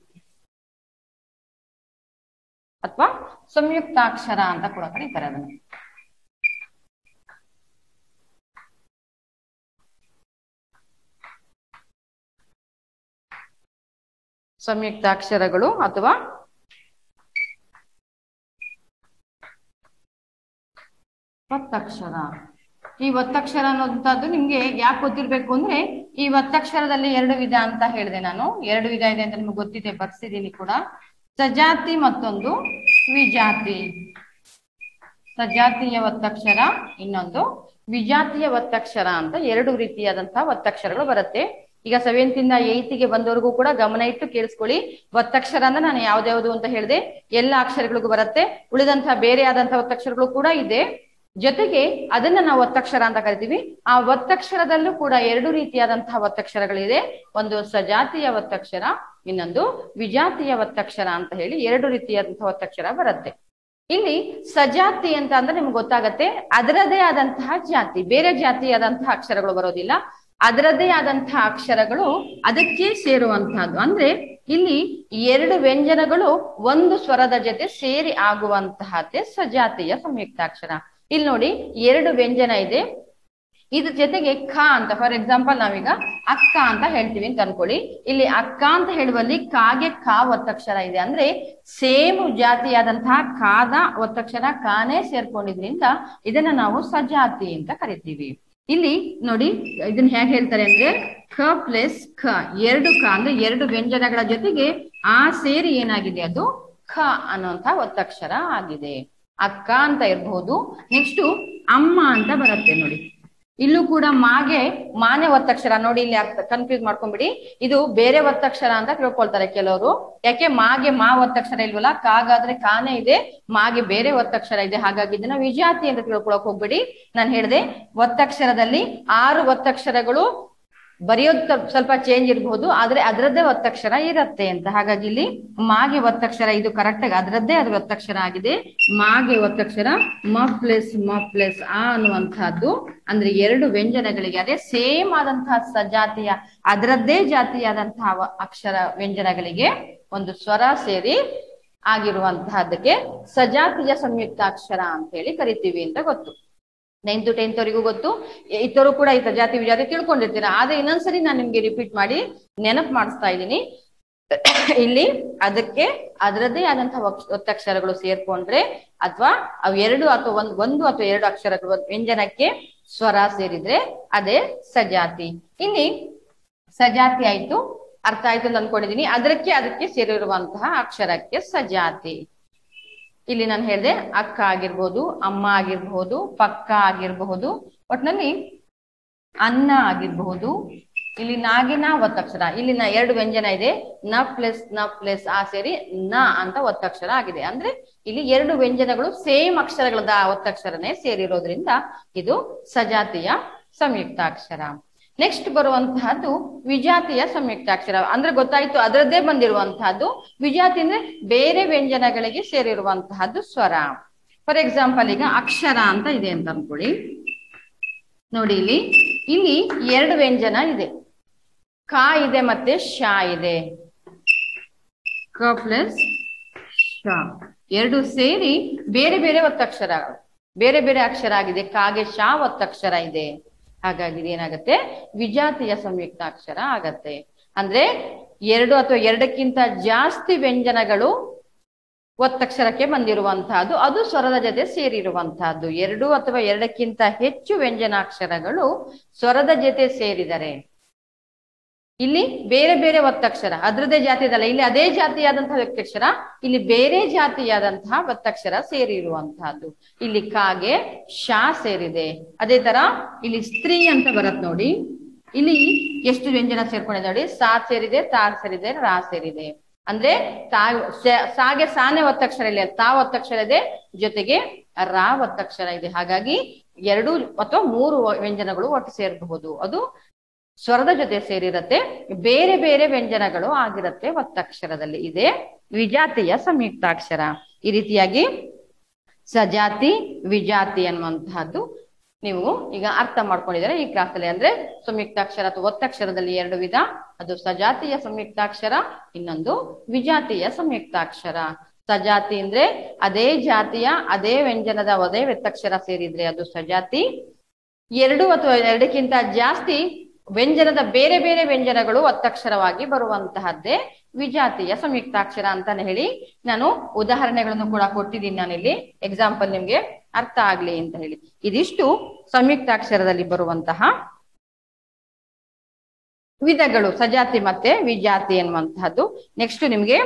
ಅಥವಾ ಸಂಯುಕ್ತಾಕ್ಷರ ಅಂತ ಕೂಡ ಕರೀತಾರೆ ಅದನ್ನ ಸಂಯುಕ್ತಾಕ್ಷರಗಳು ಅಥವಾ ಒತ್ತಕ್ಷರ ಈ ಒತ್ತಕ್ಷರ ಅನ್ನೋಂಥದ್ದು ನಿಮ್ಗೆ ಯಾಕೆ ಗೊತ್ತಿರ್ಬೇಕು ಅಂದ್ರೆ ಈ ಒತ್ತಕ್ಷರದಲ್ಲಿ ಎರಡು ವಿಧ ಅಂತ ಹೇಳಿದೆ ನಾನು ಎರಡು ವಿಧ ಇದೆ ಅಂತ ನಿಮ್ಗೆ ಗೊತ್ತಿದೆ ಬರ್ಸಿದೀನಿ ಕೂಡ ಸಜಾತಿ ಮತ್ತೊಂದು ವಿಜಾತಿ ಸಜಾತಿಯ ಒತ್ತಕ್ಷರ ಇನ್ನೊಂದು ವಿಜಾತಿಯ ಒತ್ತಕ್ಷರ ಅಂತ ಎರಡು ರೀತಿಯಾದಂತಹ ಒತ್ತಕ್ಷರಗಳು ಬರುತ್ತೆ ಈಗ ಸೆವೆಂತ್ ಇಂದ ಏಯ್ತ್ ಗೆ ಬಂದವರೆಗೂ ಕೂಡ ಗಮನ ಇಟ್ಟು ಕೇಳಿಸ್ಕೊಳ್ಳಿ ಒತ್ತಕ್ಷರ ಅಂದ್ರೆ ನಾನು ಯಾವ್ದ್ಯಾವ್ದು ಅಂತ ಹೇಳಿದೆ ಎಲ್ಲ ಅಕ್ಷರಗಳಿಗೂ ಬರುತ್ತೆ ಉಳಿದಂತಹ ಬೇರೆ ಆದಂತಹ ಒತ್ತಕ್ಷರಗಳು ಕೂಡ ಇದೆ ಜೊತೆಗೆ ಅದನ್ನ ನಾವು ಒತ್ತಕ್ಷರ ಅಂತ ಕರಿತೀವಿ ಆ ಒತ್ತಕ್ಷರದಲ್ಲೂ ಕೂಡ ಎರಡು ರೀತಿಯಾದಂತಹ ಒತ್ತಕ್ಷರಗಳಿದೆ ಒಂದು ಸಜಾತಿಯ ಒತ್ತಕ್ಷರ ಇನ್ನೊಂದು ವಿಜಾತಿಯ ಒತ್ತಕ್ಷರ ಅಂತ ಹೇಳಿ ಎರಡು ರೀತಿಯಾದಂತಹ ಒತ್ತಕ್ಷರ ಬರುತ್ತೆ ಇಲ್ಲಿ ಸಜಾತಿ ಅಂತ ಅಂದ್ರೆ ನಿಮ್ಗೆ ಗೊತ್ತಾಗತ್ತೆ ಅದರದೇ ಆದಂತಹ ಜಾತಿ ಬೇರೆ ಜಾತಿಯಾದಂತಹ ಅಕ್ಷರಗಳು ಬರೋದಿಲ್ಲ ಅದರದೇ ಆದಂತಹ ಅಕ್ಷರಗಳು ಅದಕ್ಕೆ ಸೇರುವಂತಹದ್ದು ಅಂದ್ರೆ ಇಲ್ಲಿ ಎರಡು ವ್ಯಂಜನಗಳು ಒಂದು ಸ್ವರದ ಜೊತೆ ಸೇರಿ ಆಗುವಂತಹದ್ದೇ ಸಜಾತಿಯ ಸಂಯುಕ್ತಾಕ್ಷರ ಇಲ್ಲಿ ನೋಡಿ ಎರಡು ವ್ಯಂಜನ ಇದೆ ಇದ್ರ ಜೊತೆಗೆ ಖ ಅಂತ ಫಾರ್ ಎಕ್ಸಾಂಪಲ್ ನಾವೀಗ ಅಕ್ಕ ಅಂತ ಹೇಳ್ತೀವಿ ಅಂತ ಅನ್ಕೊಳ್ಳಿ ಇಲ್ಲಿ ಅಕ್ಕ ಅಂತ ಹೇಳುವಲ್ಲಿ ಕಾಗೆ ಕಾ ಒತ್ತಕ್ಷರ ಇದೆ ಅಂದ್ರೆ ಸೇಮ್ ಜಾತಿಯಾದಂತಹ ಕಾದ ಒತ್ತಕ್ಷರ ಕಾನೇ ಸೇರ್ಕೊಂಡಿದ್ರಿಂದ ಇದನ್ನ ನಾವು ಸಜಾತಿ ಅಂತ ಕರಿತೀವಿ ಇಲ್ಲಿ ನೋಡಿ ಇದನ್ನ ಹೇಗೆ ಹೇಳ್ತಾರೆ ಅಂದ್ರೆ ಖ ಪ್ಲಸ್ ಖ ಎರಡು ಕ ಅಂದ್ರೆ ಎರಡು ವ್ಯಂಜನಗಳ ಜೊತೆಗೆ ಆ ಸೇರಿ ಏನಾಗಿದೆ ಅದು ಖ ಅನ್ನುವಂತ ಒತ್ತಕ್ಷರ ಆಗಿದೆ ಅಕ್ಕ ಅಂತ ಇರಬಹುದು ನೆಕ್ಸ್ಟ್ ಅಮ್ಮ ಅಂತ ಬರುತ್ತೆ ನೋಡಿ ಇಲ್ಲೂ ಕೂಡ ಮಾಗೆ ಮಾನೆ ಒತ್ತಕ್ಷರ ನೋಡಿ ಇಲ್ಲಿ ಕನ್ಫ್ಯೂಸ್ ಮಾಡ್ಕೊಂಡ್ಬಿಡಿ ಇದು ಬೇರೆ ಒತ್ತಕ್ಷರ ಅಂತ ತಿಳ್ಕೊಳ್ತಾರೆ ಕೆಲವರು ಯಾಕೆ ಮಾಗೆ ಮಾ ಒತ್ತಕ್ಷರ ಇಲ್ವಲ್ಲ ಕಾಗಾದ್ರೆ ಕಾನೇ ಇದೆ ಮಾಗೆ ಬೇರೆ ಒತ್ತಕ್ಷರ ಇದೆ ಹಾಗಾಗಿ ಇದನ್ನ ವಿಜಾತಿ ಅಂತ ತಿಳ್ಕೊಳಕ್ ಹೋಗ್ಬಿಡಿ ನಾನು ಹೇಳಿದೆ ಒತ್ತಕ್ಷರದಲ್ಲಿ ಆರು ಒತ್ತಕ್ಷರಗಳು ಬರೆಯೋದು ಸ್ವಲ್ಪ- ಸ್ವಲ್ಪ ಚೇಂಜ್ ಇರಬಹುದು ಆದ್ರೆ ಅದರದ್ದೇ ಒತ್ತಕ್ಷರ ಇರತ್ತೆ ಅಂತ ಹಾಗಾಗಿ ಇಲ್ಲಿ ಮಾಗೆ ಒತ್ತಕ್ಷರ ಇದು ಕರೆಕ್ಟ್ ಆಗಿ ಅದರದ್ದೇ ಅದ್ರ ಒತ್ತಕ್ಷರ ಆಗಿದೆ ಮಾಗೆ ಒತ್ತಕ್ಷರ ಮ ಪ್ಲಸ್ ಮ ಪ್ಲಸ್ ಆ ಅನ್ನುವಂತಹದ್ದು ಅಂದ್ರೆ ಎರಡು ವ್ಯಂಜನಗಳಿಗೆ ಅದೇ ಸೇಮ್ ಆದಂತಹ ಸಜಾತಿಯ ಅದರದ್ದೇ ಜಾತಿಯಾದಂತಹ ವ- ಅಕ್ಷರ ವ್ಯಂಜನಗಳಿಗೆ ಒಂದು ಸ್ವರ ಸೇರಿ ಆಗಿರುವಂತಹದ್ದಕ್ಕೆ ಸಜಾತಿಯ ಸಂಯುಕ್ತಾಕ್ಷರ ಅಂತ ಹೇಳಿ ಕರಿತೀವಿ ಅಂತ ಗೊತ್ತು ನೈನ್ತ್ ಟೆಂತ್ ವರೆಗೂ ಗೊತ್ತು ಇತರು ಕೂಡ ಈ ಜಾತಿ ವಿಜಾತಿ ತಿಳ್ಕೊಂಡಿರ್ತೀರಾ ಆದ್ರೆ ಇನ್ನೊಂದ್ಸರಿ ನಾನು ನಿಮ್ಗೆ ರಿಪೀಟ್ ಮಾಡಿ ನೆನಪು ಮಾಡಿಸ್ತಾ ಇದ್ದೀನಿ ಇಲ್ಲಿ ಅದಕ್ಕೆ ಅದರದ್ದೇ ಆದಂತಹ ಒಕ್- ಒತ್ತಕ್ಷರಗಳು ಸೇರ್ಕೊಂಡ್ರೆ ಅಥವಾ ಅವು ಎರಡು ಅಥವಾ ಒಂದು ಒಂದು ಅಥವಾ ಎರಡು ಅಕ್ಷರಗಳು ವ್ಯಂಜನಕ್ಕೆ ಸ್ವರ ಸೇರಿದ್ರೆ ಅದೇ ಸಜಾತಿ ಇಲ್ಲಿ ಸಜಾತಿ ಆಯ್ತು ಅರ್ಥ ಆಯ್ತು ಅಂತ ಅನ್ಕೊಂಡಿದೀನಿ ಅದಕ್ಕೆ ಅದಕ್ಕೆ ಸೇರಿರುವಂತಹ ಅಕ್ಷರಕ್ಕೆ ಸಜಾತಿ ಇಲ್ಲಿ ನಾನು ಹೇಳಿದೆ ಅಕ್ಕ ಆಗಿರ್ಬೋದು ಅಮ್ಮ ಆಗಿರ್ಬಹುದು ಪಕ್ಕ ಆಗಿರಬಹುದು ಒಟ್ನಲ್ಲಿ ಅನ್ನ ಆಗಿರಬಹುದು ಇಲ್ಲಿ ನಾಗಿನ ಒತ್ತಕ್ಷರ ಇಲ್ಲಿ ನ ಎರಡು ವ್ಯಂಜನ ಇದೆ ನ ಪ್ಲಸ್ ನ ಪ್ಲಸ್ ಆ ಸೇರಿ ನ ಅಂತ ಒತ್ತಕ್ಷರ ಆಗಿದೆ ಅಂದ್ರೆ ಇಲ್ಲಿ ಎರಡು ವ್ಯಂಜನಗಳು ಸೇಮ್ ಅಕ್ಷರಗಳದ ಒತ್ತಕ್ಷರನೇ ಸೇರಿರೋದ್ರಿಂದ ಇದು ಸಜಾತಿಯ ಸಂಯುಕ್ತಾಕ್ಷರ ನೆಕ್ಸ್ಟ್ ಬರುವಂತಹದ್ದು ವಿಜಾತಿಯ ಸಂಯುಕ್ತಾಕ್ಷರ ಅಂದ್ರೆ ಗೊತ್ತಾಯ್ತು ಅದರದ್ದೇ ಬಂದಿರುವಂತಹದ್ದು ವಿಜಾತಿ ಅಂದ್ರೆ ಬೇರೆ ವ್ಯಂಜನಗಳಿಗೆ ಸೇರಿರುವಂತಹದ್ದು ಸ್ವರ ಫಾರ್ ಎಕ್ಸಾಂಪಲ್ ಈಗ ಅಕ್ಷರ ಅಂತ ಇದೆ ಅಂತ ಅನ್ಕೊಳ್ಳಿ ನೋಡಿ ಇಲ್ಲಿ ಇಲ್ಲಿ ಎರಡು ವ್ಯಂಜನ ಇದೆ ಕ ಇದೆ ಮತ್ತೆ ಶ ಇದೆ ಕ ಪ್ಲಸ್ ಶ ಎರಡು ಸೇರಿ ಬೇರೆ ಬೇರೆ ಒತ್ತಕ್ಷರ ಬೇರೆ ಬೇರೆ ಅಕ್ಷರ ಆಗಿದೆ ಕಾಗೆ ಶ ಒತ್ತಕ್ಷರ ಇದೆ ಹಾಗಾಗಿ ಏನಾಗತ್ತೆ ವಿಜಾತಿಯ ಸಂಯುಕ್ತಾಕ್ಷರ ಆಗತ್ತೆ ಅಂದ್ರೆ ಎರಡು ಅಥವಾ ಎರಡಕ್ಕಿಂತ ಜಾಸ್ತಿ ವ್ಯಂಜನಗಳು ಒತ್ತಕ್ಷರಕ್ಕೆ ಬಂದಿರುವಂತಹದ್ದು ಅದು ಸ್ವರದ ಜೊತೆ ಸೇರಿರುವಂತಹದ್ದು ಎರಡು ಅಥವಾ ಎರಡಕ್ಕಿಂತ ಹೆಚ್ಚು ವ್ಯಂಜನಾಕ್ಷರಗಳು ಸ್ವರದ ಜೊತೆ ಸೇರಿದರೆ ಇಲ್ಲಿ ಬೇರೆ ಬೇರೆ ಒತ್ತಕ್ಷರ ಅದ್ರದೇ ಜಾತಿದಲ್ಲ ಇಲ್ಲಿ ಅದೇ ಜಾತಿಯಾದಂತಹ ವ್ಯಕ್ತಕ್ಷರ ಇಲ್ಲಿ ಬೇರೆ ಜಾತಿಯಾದಂತಹ ಒತ್ತಕ್ಷರ ಸೇರಿರುವಂತಹದ್ದು ಇಲ್ಲಿ ಕಾಗೆ ಶಾ ಸೇರಿದೆ ಅದೇ ತರ ಇಲ್ಲಿ ಸ್ತ್ರೀ ಅಂತ ಬರತ್ ನೋಡಿ ಇಲ್ಲಿ ಎಷ್ಟು ವ್ಯಂಜನ ಸೇರ್ಕೊಂಡಿದೆ ನೋಡಿ ಸಾ ಸೇರಿದೆ ತಾ ಸೇರಿದೆ ರಾ ಸೇರಿದೆ ಅಂದ್ರೆ ತಾ ಸ- ಸಾಗೆ ಸಾನೆ ಒತ್ತಕ್ಷರ ಇಲ್ಲ ತಾ ಒತ್ತಕ್ಷರ ಇದೆ ಜೊತೆಗೆ ರಾ ಒತ್ತಕ್ಷರ ಇದೆ ಹಾಗಾಗಿ ಎರಡು ಅಥವಾ ಮೂರು ವ್ಯಂಜನಗಳು ಒಟ್ಟು ಸೇರಬಹುದು ಅದು ಸ್ವರದ ಜೊತೆ ಸೇರಿರತ್ತೆ ಬೇರೆ ಬೇರೆ ವ್ಯಂಜನಗಳು ಆಗಿರತ್ತೆ ಒತ್ತಕ್ಷರದಲ್ಲಿ ಇದೆ ವಿಜಾತಿಯ ಸಂಯುಕ್ತಾಕ್ಷರ ಈ ರೀತಿಯಾಗಿ ಸಜಾತಿ ವಿಜಾತಿ ಅನ್ನುವಂತಹದ್ದು ನೀವು ಈಗ ಅರ್ಥ ಮಾಡ್ಕೊಂಡಿದ್ದಾರೆ ಈ ಕ್ಲಾಸಲ್ಲಿ ಅಂದ್ರೆ ಸಂಯುಕ್ತಾಕ್ಷರ ಅಥವಾ ಒತ್ತಕ್ಷರದಲ್ಲಿ ಎರಡು ವಿಧ ಅದು ಸಜಾತಿಯ ಸಂಯುಕ್ತಾಕ್ಷರ ಇನ್ನೊಂದು ವಿಜಾತಿಯ ಸಂಯುಕ್ತಾಕ್ಷರ ಸಜಾತಿ ಅಂದ್ರೆ ಅದೇ ಜಾತಿಯ ಅದೇ ವ್ಯಂಜನದ ಅದೇ ವ್ಯತ್ತಕ್ಷರ ಸೇರಿದ್ರೆ ಅದು ಸಜಾತಿ ಎರಡು ಅಥವಾ ಎರಡಕ್ಕಿಂತ ಜಾಸ್ತಿ ವ್ಯಂಜನದ ಬೇರೆ ಬೇರೆ ವ್ಯಂಜನಗಳು ಒತ್ತಕ್ಷರವಾಗಿ ಬರುವಂತಹದ್ದೇ ವಿಜಾತಿಯ ಸಂಯುಕ್ತಾಕ್ಷರ ಅಂತಾನೆ ಹೇಳಿ ನಾನು ಉದಾಹರಣೆಗಳನ್ನು ಕೂಡ ಕೊಟ್ಟಿದ್ದೀನಿ ನಾನಿಲ್ಲಿ ಎಕ್ಸಾಂಪಲ್ ನಿಮ್ಗೆ ಅರ್ಥ ಆಗ್ಲಿ ಅಂತ ಹೇಳಿ ಇದಿಷ್ಟು ಸಂಯುಕ್ತಾಕ್ಷರದಲ್ಲಿ ಬರುವಂತಹ ವಿಧಗಳು ಸಜಾತಿ ಮತ್ತೆ ವಿಜಾತಿ ಎನ್ನುವಂತಹದ್ದು ನೆಕ್ಸ್ಟ್ ನಿಮ್ಗೆ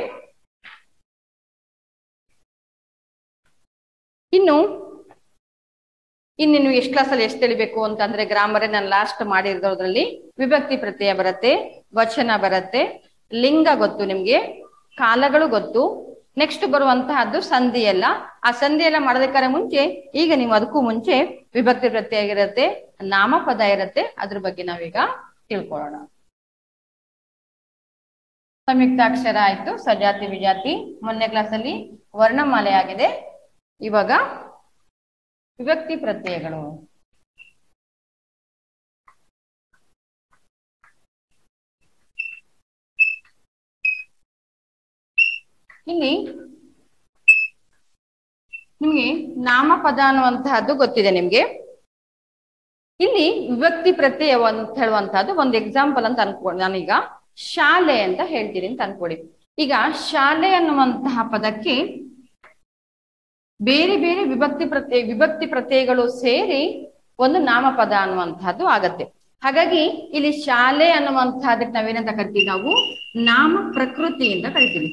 ಇನ್ನು ಇನ್ನು ನೀವು ಎಷ್ಟು ಕ್ಲಾಸಲ್ಲಿ ಎಷ್ಟು ತಿಳಿಬೇಕು ಅಂತಂದ್ರೆ ಗ್ರಾಮರೇ ನಾನು ಲಾಸ್ಟ್ ಮಾಡಿರೋದ್ರಲ್ಲಿ ವಿಭಕ್ತಿ ಪ್ರತ್ಯಯ ಬರುತ್ತೆ ವಚನ ಬರುತ್ತೆ ಲಿಂಗ ಗೊತ್ತು ನಿಮ್ಗೆ ಕಾಲಗಳು ಗೊತ್ತು ನೆಕ್ಸ್ಟ್ ಬರುವಂತಹದ್ದು ಸಂಧಿ ಎಲ್ಲ ಆ ಸಂಧಿ ಎಲ್ಲ ಮಾಡೋದಕ್ಕಾರೆ ಮುಂಚೆ ಈಗ ನೀವು ಅದಕ್ಕೂ ಮುಂಚೆ ವಿಭಕ್ತಿ ಪ್ರತ್ಯಯ ಇರುತ್ತೆ ನಾಮಪದ ಇರುತ್ತೆ ಅದ್ರ ಬಗ್ಗೆ ನಾವೀಗ ತಿಳ್ಕೊಳ್ಳೋಣ ಸಂಯುಕ್ತಾಕ್ಷರ ಆಯ್ತು ಸಜಾತಿ ವಿಜಾತಿ ಮೊನ್ನೆ ಕ್ಲಾಸಲ್ಲಿ ವರ್ಣಮಾಲೆ ಆಗಿದೆ ಇವಾಗ ವಿಭಕ್ತಿ ಪ್ರತ್ಯಯಗಳು ಇಲ್ಲಿ ನಿಮ್ಗೆ ನಾಮಪದ ಅನ್ನುವಂತಹದ್ದು ಗೊತ್ತಿದೆ ನಿಮ್ಗೆ ಇಲ್ಲಿ ವಿಭಕ್ತಿ ಪ್ರತ್ಯಯ ಅಂತ ಹೇಳುವಂತಹದ್ದು ಒಂದು ಎಕ್ಸಾಂಪಲ್ ಅಂತ ಅನ್ಕೊಳ್ಳಿ ನಾನೀಗ ಶಾಲೆ ಅಂತ ಹೇಳ್ತೀನಿ ಅಂತ ಅನ್ಕೊಳ್ಳಿ ಈಗ ಶಾಲೆ ಅನ್ನುವಂತಹ ಪದಕ್ಕೆ ಬೇರೆ ಬೇರೆ ವಿಭಕ್ತಿ ಪ್ರತ್ಯಯ ವಿಭಕ್ತಿ ಪ್ರತ್ಯಯಗಳು ಸೇರಿ ಒಂದು ನಾಮಪದ ಅನ್ನುವಂತಹದ್ದು ಆಗತ್ತೆ ಹಾಗಾಗಿ ಇಲ್ಲಿ ಶಾಲೆ ಅನ್ನುವಂತಹದಕ್ಕೆ ನಾವೇನಂತ ಕರಿತೀವಿ ನಾವು ನಾಮ ಪ್ರಕೃತಿ ಅಂತ ಕರಿತೀವಿ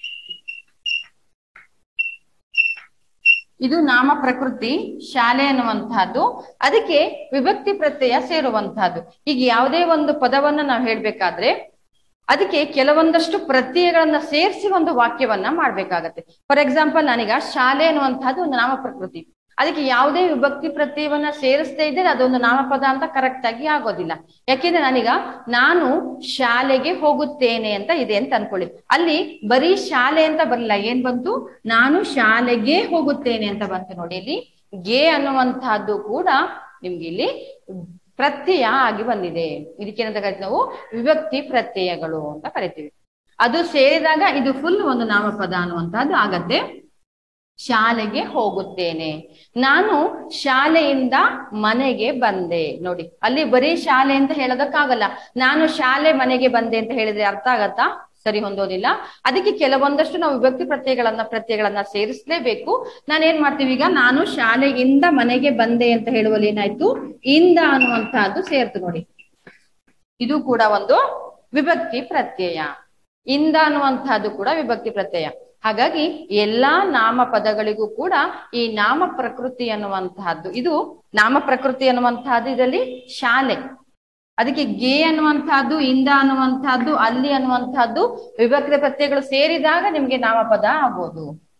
ಇದು ನಾಮ ಪ್ರಕೃತಿ ಶಾಲೆ ಅನ್ನುವಂತಹದ್ದು ಅದಕ್ಕೆ ವಿಭಕ್ತಿ ಪ್ರತ್ಯಯ ಸೇರುವಂತಹದ್ದು ಈಗ ಯಾವುದೇ ಒಂದು ಪದವನ್ನ ನಾವು ಹೇಳ್ಬೇಕಾದ್ರೆ ಅದಕ್ಕೆ ಕೆಲವೊಂದಷ್ಟು ಪ್ರತ್ಯಯಗಳನ್ನ ಸೇರಿಸಿ ಒಂದು ವಾಕ್ಯವನ್ನ ಮಾಡ್ಬೇಕಾಗತ್ತೆ ಫಾರ್ ಎಕ್ಸಾಂಪಲ್ ನಾನೀಗ ಶಾಲೆ ಅನ್ನುವಂತಹದ್ದು ಒಂದು ನಾಮ ಪ್ರಕೃತಿ ಅದಕ್ಕೆ ಯಾವುದೇ ವಿಭಕ್ತಿ ಪ್ರತ್ಯಯವನ್ನ ಸೇರಿಸದೇ ಇದ್ರೆ ಅದೊಂದು ನಾಮಪದ ಅಂತ ಕರೆಕ್ಟ್ ಆಗಿ ಆಗೋದಿಲ್ಲ ಯಾಕೆಂದ್ರೆ ನಾನೀಗ ನಾನು ಶಾಲೆಗೆ ಹೋಗುತ್ತೇನೆ ಅಂತ ಇದೆ ಅಂತ ಅನ್ಕೊಳ್ಳಿ ಅಲ್ಲಿ ಬರೀ ಶಾಲೆ ಅಂತ ಬರಲಿಲ್ಲ ಏನ್ ಬಂತು ನಾನು ಶಾಲೆಗೆ ಹೋಗುತ್ತೇನೆ ಅಂತ ಬಂತು ನೋಡಿ ಇಲ್ಲಿ ಗೆ ಅನ್ನುವಂತಹದ್ದು ಕೂಡ ನಿಮ್ಗೆ ಇಲ್ಲಿ ಪ್ರತ್ಯಯ ಆಗಿ ಬಂದಿದೆ ಇದಕ್ಕೇನಂತ ಕರಿತೀವಿ ನಾವು ವಿಭಕ್ತಿ ಪ್ರತ್ಯಯಗಳು ಅಂತ ಕರಿತೀವಿ ಅದು ಸೇರಿದಾಗ ಇದು ಫುಲ್ ಒಂದು ನಾಮಪದ ಅನ್ನುವಂತಹದ್ದು ಆಗತ್ತೆ ಶಾಲೆಗೆ ಹೋಗುತ್ತೇನೆ ನಾನು ಶಾಲೆಯಿಂದ ಮನೆಗೆ ಬಂದೆ ನೋಡಿ ಅಲ್ಲಿ ಬರೀ ಶಾಲೆ ಅಂತ ಹೇಳೋದಕ್ಕಾಗಲ್ಲ ನಾನು ಶಾಲೆ ಮನೆಗೆ ಬಂದೆ ಅಂತ ಹೇಳಿದ್ರೆ ಅರ್ಥ ಆಗತ್ತಾ ಸರಿ ಹೊಂದೋದಿಲ್ಲ ಅದಕ್ಕೆ ಕೆಲವೊಂದಷ್ಟು ನಾವು ವಿಭಕ್ತಿ ಪ್ರತ್ಯಯಗಳನ್ನ ಪ್ರತ್ಯಯಗಳನ್ನ ಸೇರಿಸಲೇಬೇಕು ನಾನು ಏನ್ ಮಾಡ್ತೀವಿ ಈಗ ನಾನು ಶಾಲೆಯಿಂದ ಮನೆಗೆ ಬಂದೆ ಅಂತ ಹೇಳುವಲ್ಲಿ ಏನಾಯ್ತು ಇಂದ ಅನ್ನುವಂತಹದ್ದು ಸೇರ್ತು ನೋಡಿ ಇದು ಕೂಡ ಒಂದು ವಿಭಕ್ತಿ ಪ್ರತ್ಯಯ ಇಂದ ಅನ್ನುವಂತಹದ್ದು ಕೂಡ ವಿಭಕ್ತಿ ಪ್ರತ್ಯಯ ಹಾಗಾಗಿ ಎಲ್ಲಾ ನಾಮ ಪದಗಳಿಗೂ ಕೂಡ ಈ ನಾಮ ಪ್ರಕೃತಿ ಅನ್ನುವಂತಹದ್ದು ಇದು ನಾಮ ಪ್ರಕೃತಿ ಅನ್ನುವಂತಹದ್ದು ಇದರಲ್ಲಿ ಶಾಲೆ ಅದಕ್ಕೆ ಗೆ ಅನ್ನುವಂತಹದ್ದು ಇಂದ ಅನ್ನುವಂತಹದ್ದು ಅಲ್ಲಿ ಅನ್ನುವಂತಹದ್ದು ವಿಭಕ್ತಿ ಪ್ರತ್ಯಯಗಳು ಸೇರಿದಾಗ ನಿಮ್ಗೆ ನಾಮಪದ ಆಗ್ಬೋದು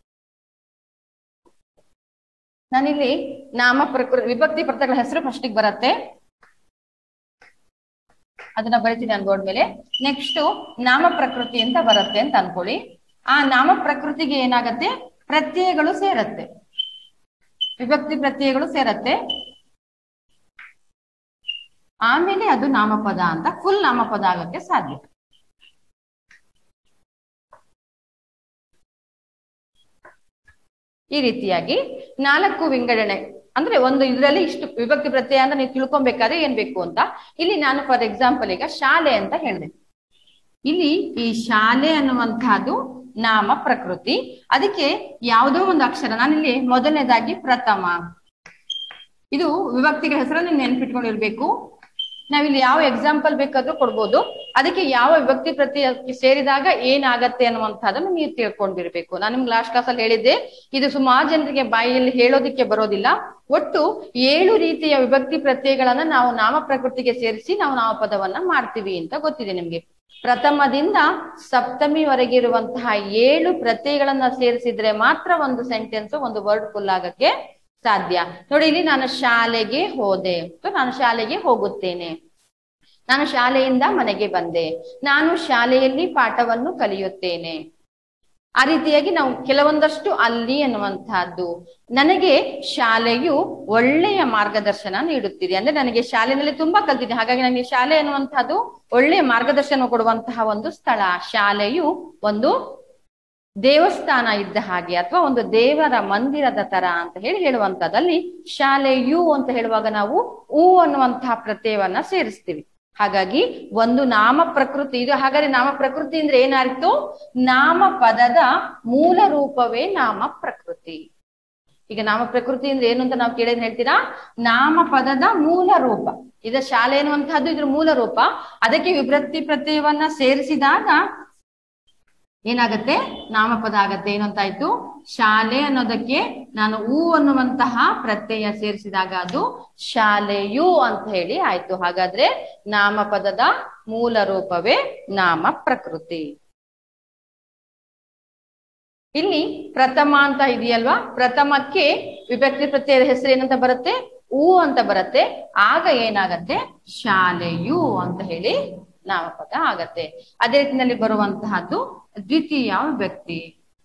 ನಾನಿಲ್ಲಿ ನಾಮ ಪ್ರಕೃತಿ ವಿಭಕ್ತಿ ಪ್ರತ್ಯಯಗಳ ಹೆಸರು ಫಸ್ಟಿಗೆ ಬರುತ್ತೆ ಅದನ್ನ ಬರಿತೀನಿ ನಾನು ಬೋರ್ಡ್ ಮೇಲೆ ನೆಕ್ಸ್ಟ್ ನಾಮ ಪ್ರಕೃತಿ ಅಂತ ಬರುತ್ತೆ ಅಂತ ಅನ್ಕೊಳ್ಳಿ ಆ ನಾಮ ಪ್ರಕೃತಿಗೆ ಏನಾಗತ್ತೆ ಪ್ರತ್ಯಯಗಳು ಸೇರತ್ತೆ ವಿಭಕ್ತಿ ಪ್ರತ್ಯಯಗಳು ಸೇರತ್ತೆ ಆಮೇಲೆ ಅದು ನಾಮಪದ ಅಂತ ಫುಲ್ ನಾಮಪದ ಆಗಕ್ಕೆ ಸಾಧ್ಯ ಈ ರೀತಿಯಾಗಿ ನಾಲ್ಕು ವಿಂಗಡಣೆ ಅಂದ್ರೆ ಒಂದು ಇದರಲ್ಲಿ ಇಷ್ಟು ವಿಭಕ್ತಿ ಪ್ರತ್ಯಯ ಅಂತ ನೀವು ತಿಳ್ಕೊಬೇಕಾದ್ರೆ ಏನ್ ಬೇಕು ಅಂತ ಇಲ್ಲಿ ನಾನು ಫಾರ್ ಎಕ್ಸಾಂಪಲ್ ಈಗ ಶಾಲೆ ಅಂತ ಹೇಳಿದೆ ಇಲ್ಲಿ ಈ ಶಾಲೆ ಅನ್ನುವಂತಹದ್ದು ನಾಮ ಪ್ರಕೃತಿ ಅದಕ್ಕೆ ಯಾವುದೋ ಒಂದು ಅಕ್ಷರ ನಾನಿಲ್ಲಿ ಮೊದಲನೇದಾಗಿ ಪ್ರಥಮ ಇದು ವಿಭಕ್ತಿಗಳ ಹೆಸರನ್ನು ನೀವು ನೆನ್ಪಿಟ್ಕೊಂಡಿರ್ಬೇಕು ನಾವಿಲ್ಲಿ ಯಾವ ಎಕ್ಸಾಂಪಲ್ ಬೇಕಾದ್ರೂ ಕೊಡ್ಬೋದು ಅದಕ್ಕೆ ಯಾವ ವಿಭಕ್ತಿ ಪ್ರತ್ಯಯಕ್ಕೆ ಸೇರಿದಾಗ ಏನಾಗತ್ತೆ ಅನ್ನುವಂಥದ್ದನ್ನು ನೀವು ತಿಳ್ಕೊಂಡಿರ್ಬೇಕು ನಾನು ನಿಮ್ಗೆ ಲಾಸ್ಟ್ ಕ್ಲಾಸ್ ಅಲ್ಲಿ ಹೇಳಿದ್ದೆ ಇದು ಸುಮಾರು ಜನರಿಗೆ ಬಾಯಿಯಲ್ಲಿ ಹೇಳೋದಿಕ್ಕೆ ಬರೋದಿಲ್ಲ ಒಟ್ಟು ಏಳು ರೀತಿಯ ವಿಭಕ್ತಿ ಪ್ರತ್ಯಯಗಳನ್ನ ನಾವು ನಾಮ ಪ್ರಕೃತಿಗೆ ಸೇರಿಸಿ ನಾವು ನಾಮಪದವನ್ನ ಮಾಡ್ತೀವಿ ಅಂತ ಗೊತ್ತಿದೆ ನಿಮ್ಗೆ ಪ್ರಥಮದಿಂದ ಸಪ್ತಮಿವರೆಗೆ ಇರುವಂತಹ ಏಳು ಪ್ರತ್ಯಯಗಳನ್ನ ಸೇರಿಸಿದ್ರೆ ಮಾತ್ರ ಒಂದು ಸೆಂಟೆನ್ಸ್ ಒಂದು ವರ್ಡ್ ಫುಲ್ ಆಗಕ್ಕೆ ಸಾಧ್ಯ ನೋಡಿ ಇಲ್ಲಿ ನಾನು ಶಾಲೆಗೆ ಹೋದೆ ಸೊ ನಾನು ಶಾಲೆಗೆ ಹೋಗುತ್ತೇನೆ ನಾನು ಶಾಲೆಯಿಂದ ಮನೆಗೆ ಬಂದೆ ನಾನು ಶಾಲೆಯಲ್ಲಿ ಪಾಠವನ್ನು ಕಲಿಯುತ್ತೇನೆ ಆ ರೀತಿಯಾಗಿ ನಾವು ಕೆಲವೊಂದಷ್ಟು ಅಲ್ಲಿ ಅನ್ನುವಂತಹದ್ದು ನನಗೆ ಶಾಲೆಯು ಒಳ್ಳೆಯ ಮಾರ್ಗದರ್ಶನ ನೀಡುತ್ತಿದೆ ಅಂದ್ರೆ ನನಗೆ ಶಾಲೆಯಲ್ಲಿ ತುಂಬಾ ಕಲ್ತಿದ್ದೆ ಹಾಗಾಗಿ ನನಗೆ ಶಾಲೆ ಅನ್ನುವಂತಹದ್ದು ಒಳ್ಳೆಯ ಮಾರ್ಗದರ್ಶನ ಕೊಡುವಂತಹ ಒಂದು ಸ್ಥಳ ಶಾಲೆಯು ಒಂದು ದೇವಸ್ಥಾನ ಇದ್ದ ಹಾಗೆ ಅಥವಾ ಒಂದು ದೇವರ ಮಂದಿರದ ತರ ಅಂತ ಹೇಳಿ ಹೇಳುವಂತದ್ದಲ್ಲಿ ಶಾಲೆಯು ಅಂತ ಹೇಳುವಾಗ ನಾವು ಊ ಅನ್ನುವಂತಹ ಪ್ರತ್ಯಯವನ್ನ ಸೇರಿಸ್ತೀವಿ ಹಾಗಾಗಿ ಒಂದು ನಾಮ ಪ್ರಕೃತಿ ಇದು ಹಾಗಾದ್ರೆ ನಾಮ ಪ್ರಕೃತಿ ಅಂದ್ರೆ ಏನಾಯ್ತು ನಾಮ ಪದದ ಮೂಲ ರೂಪವೇ ನಾಮ ಪ್ರಕೃತಿ ಈಗ ನಾಮ ಪ್ರಕೃತಿ ಅಂದ್ರೆ ಏನು ಅಂತ ನಾವು ಕೇಳಿದ್ರೆ ಹೇಳ್ತೀರಾ ನಾಮ ಪದದ ಮೂಲ ರೂಪ ಇದ ಶಾಲೆ ಎನ್ನುವಂತಹದ್ದು ಇದ್ರ ಮೂಲ ರೂಪ ಅದಕ್ಕೆ ವಿಭಕ್ತಿ ಪ್ರತ್ಯಯವನ್ನ ಸೇರಿಸಿದಾಗ ಏನಾಗತ್ತೆ ನಾಮಪದ ಆಗತ್ತೆ ಏನು ಅಂತ ಆಯ್ತು ಶಾಲೆ ಅನ್ನೋದಕ್ಕೆ ನಾನು ಹೂ ಅನ್ನುವಂತಹ ಪ್ರತ್ಯಯ ಸೇರಿಸಿದಾಗ ಅದು ಶಾಲೆಯು ಅಂತ ಹೇಳಿ ಆಯ್ತು ಹಾಗಾದ್ರೆ ನಾಮಪದದ ಮೂಲ ರೂಪವೇ ನಾಮ ಪ್ರಕೃತಿ ಇಲ್ಲಿ ಪ್ರಥಮ ಅಂತ ಇದೆಯಲ್ವಾ ಪ್ರಥಮಕ್ಕೆ ವಿಭಕ್ತಿ ಪ್ರತ್ಯಯದ ಹೆಸರು ಏನಂತ ಬರುತ್ತೆ ಹೂ ಅಂತ ಬರುತ್ತೆ ಆಗ ಏನಾಗತ್ತೆ ಶಾಲೆಯು ಅಂತ ಹೇಳಿ ನಾಮಪದ ಆಗತ್ತೆ ಅದೇ ರೀತಿಯಲ್ಲಿ ಬರುವಂತಹದ್ದು ದ್ವಿತೀಯ ವ್ಯಕ್ತಿ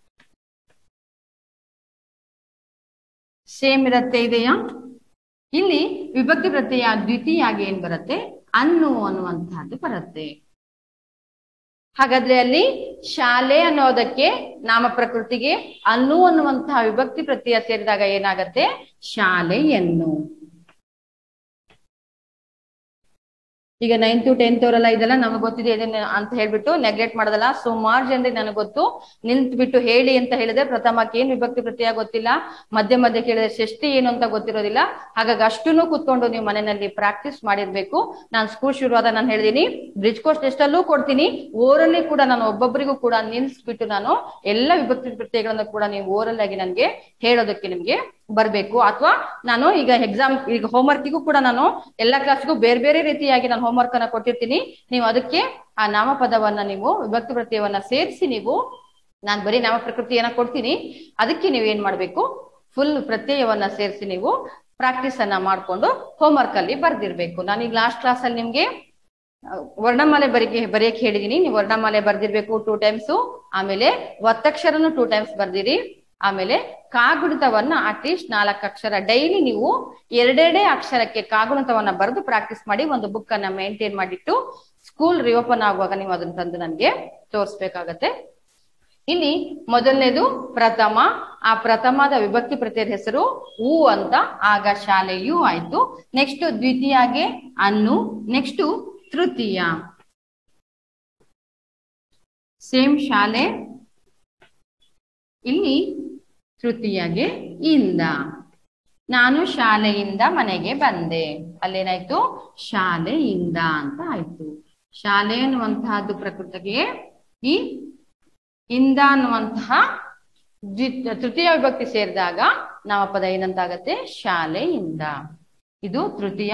ಸೇಮ್ ಇರತ್ತೆ ಇದೆಯಾ ಇಲ್ಲಿ ವಿಭಕ್ತಿ ಪ್ರತ್ಯಯ ದ್ವಿತೀಯಾಗಿ ಏನ್ ಬರುತ್ತೆ ಅನ್ನು ಅನ್ನುವಂತಹದ್ದು ಬರುತ್ತೆ ಹಾಗಾದ್ರೆ ಅಲ್ಲಿ ಶಾಲೆ ಅನ್ನೋದಕ್ಕೆ ನಾಮ ಪ್ರಕೃತಿಗೆ ಅನ್ನು ಅನ್ನುವಂತಹ ವಿಭಕ್ತಿ ಪ್ರತ್ಯಯ ಸೇರಿದಾಗ ಏನಾಗತ್ತೆ ಶಾಲೆಯನ್ನು ಈಗ ನೈನ್ತ್ ಟೆಂತ್ ಅವರೆಲ್ಲ ಇದೆಲ್ಲ ನಮಗೆ ಗೊತ್ತಿದೆ ಇದನ್ನ ಅಂತ ಹೇಳ್ಬಿಟ್ಟು ನೆಗ್ಲೆಕ್ಟ್ ಮಾಡೋದಲ್ಲ ಸುಮಾರು ಜನರಿಗೆ ನನಗೆ ಗೊತ್ತು ನಿಂತ್ ಬಿಟ್ಟು ಹೇಳಿ ಅಂತ ಹೇಳಿದ್ರೆ ಪ್ರಥಮಕ್ಕೆ ಏನ್ ವಿಭಕ್ತಿ ಪ್ರತ್ಯಯ ಗೊತ್ತಿಲ್ಲ ಮಧ್ಯ ಮಧ್ಯೆ ಕೇಳಿದ್ರೆ ಷಷ್ಠಿ ಏನು ಅಂತ ಗೊತ್ತಿರೋದಿಲ್ಲ ಹಾಗಾಗಿ ಅಷ್ಟನ್ನು ಕೂತ್ಕೊಂಡು ನೀವು ಮನೆಯಲ್ಲಿ ಪ್ರಾಕ್ಟೀಸ್ ಮಾಡಿರ್ಬೇಕು ನಾನು ಸ್ಕೂಲ್ ಶುರುವಾದ ನಾನು ಹೇಳಿದೀನಿ ಬ್ರಿಡ್ಜ್ ಕೋರ್ಸ್ ಟೆಸ್ಟ್ ಅಲ್ಲೂ ಕೊಡ್ತೀನಿ ಓರಲ್ಲಿ ಕೂಡ ನಾನು ಒಬ್ಬೊಬ್ಬರಿಗೂ ಕೂಡ ನಿಲ್ಸ್ಬಿಟ್ಟು ನಾನು ಎಲ್ಲ ವಿಭಕ್ತಿ ಪ್ರತ್ಯಯಗಳನ್ನು ಕೂಡ ನೀವು ಓರಲ್ ಆಗಿ ನನಗೆ ಹೇಳೋದಕ್ಕೆ ನಿಮ್ಗೆ ಬರ್ಬೇಕು ಅಥವಾ ನಾನು ಈಗ ಎಕ್ಸಾಮ್ ಈಗ ಹೋಮ್ವರ್ಕಿಗೂ ಕೂಡ ನಾನು ಎಲ್ಲ ಕ್ಲಾಸ್ಗೂ ಬೇರೆ ಬೇರೆ ರೀತಿಯಾಗಿ ನಾನು ಹೋಮ್ವರ್ಕ್ ಅನ್ನ ಕೊಟ್ಟಿರ್ತೀನಿ ನೀವು ಅದಕ್ಕೆ ಆ ನಾಮಪದವನ್ನ ನೀವು ವಿಭಕ್ತಿ ಪ್ರತ್ಯಯವನ್ನ ಸೇರಿಸಿ ನೀವು ನಾನು ಬರೀ ನಾಮ ಪ್ರಕೃತಿಯನ್ನ ಕೊಡ್ತೀನಿ ಅದಕ್ಕೆ ನೀವು ಏನ್ ಮಾಡ್ಬೇಕು ಫುಲ್ ಪ್ರತ್ಯಯವನ್ನ ಸೇರಿಸಿ ನೀವು ಪ್ರಾಕ್ಟೀಸ್ ಅನ್ನ ಮಾಡ್ಕೊಂಡು ಹೋಮ್ವರ್ಕ್ ಅಲ್ಲಿ ಬರ್ದಿರ್ಬೇಕು ನಾನು ಈಗ ಲಾಸ್ಟ್ ಕ್ಲಾಸ್ ಅಲ್ಲಿ ನಿಮ್ಗೆ ವರ್ಣಮಾಲೆ ಬರಿಗೆ ಬರೆಯಕ್ ಹೇಳಿದೀನಿ ನೀವು ವರ್ಣಮಾಲೆ ಬರ್ದಿರ್ಬೇಕು ಟೂ ಟೈಮ್ಸ್ ಆಮೇಲೆ ಒತ್ತಕ್ಷರನು ಟೂ ಟೈಮ್ಸ್ ಬರ್ದಿರಿ ಆಮೇಲೆ ಕಾಗುಣಿತವನ್ನ ಅಟ್ಲೀಸ್ಟ್ ನಾಲ್ಕು ಅಕ್ಷರ ಡೈಲಿ ನೀವು ಎರಡೆರಡೇ ಅಕ್ಷರಕ್ಕೆ ಕಾಗುಣಿತವನ್ನ ಬರೆದು ಪ್ರಾಕ್ಟೀಸ್ ಮಾಡಿ ಒಂದು ಬುಕ್ ಅನ್ನ ಮೇಂಟೈನ್ ಮಾಡಿಟ್ಟು ಸ್ಕೂಲ್ ರಿಓಪನ್ ಆಗುವಾಗ ನೀವು ಅದನ್ನ ತಂದು ನನಗೆ ತೋರಿಸ್ಬೇಕಾಗತ್ತೆ ಇಲ್ಲಿ ಮೊದಲನೇದು ಪ್ರಥಮ ಆ ಪ್ರಥಮದ ವಿಭಕ್ತಿ ಪ್ರತ್ಯಯದ ಹೆಸರು ಹೂ ಅಂತ ಆಗ ಶಾಲೆಯು ಆಯ್ತು ನೆಕ್ಸ್ಟ್ ದ್ವಿತೀಯಗೆ ಅನ್ನು ನೆಕ್ಸ್ಟ್ ತೃತೀಯ ಸೇಮ್ ಶಾಲೆ ಇಲ್ಲಿ ತೃತೀಯಗೆ ಇಂದ ನಾನು ಶಾಲೆಯಿಂದ ಮನೆಗೆ ಬಂದೆ ಅಲ್ಲೇನಾಯ್ತು ಶಾಲೆಯಿಂದ ಅಂತ ಆಯ್ತು ಶಾಲೆ ಅನ್ನುವಂತಹದ್ದು ಪ್ರಕೃತಿಗೆ ಈ ಇಂದ ಅನ್ನುವಂತಹ ದ್ವಿ- ತೃತೀಯ ವಿಭಕ್ತಿ ಸೇರಿದಾಗ ನಾಮಪದ ಏನಂತಾಗತ್ತೆ ಶಾಲೆಯಿಂದ ಇದು ತೃತೀಯ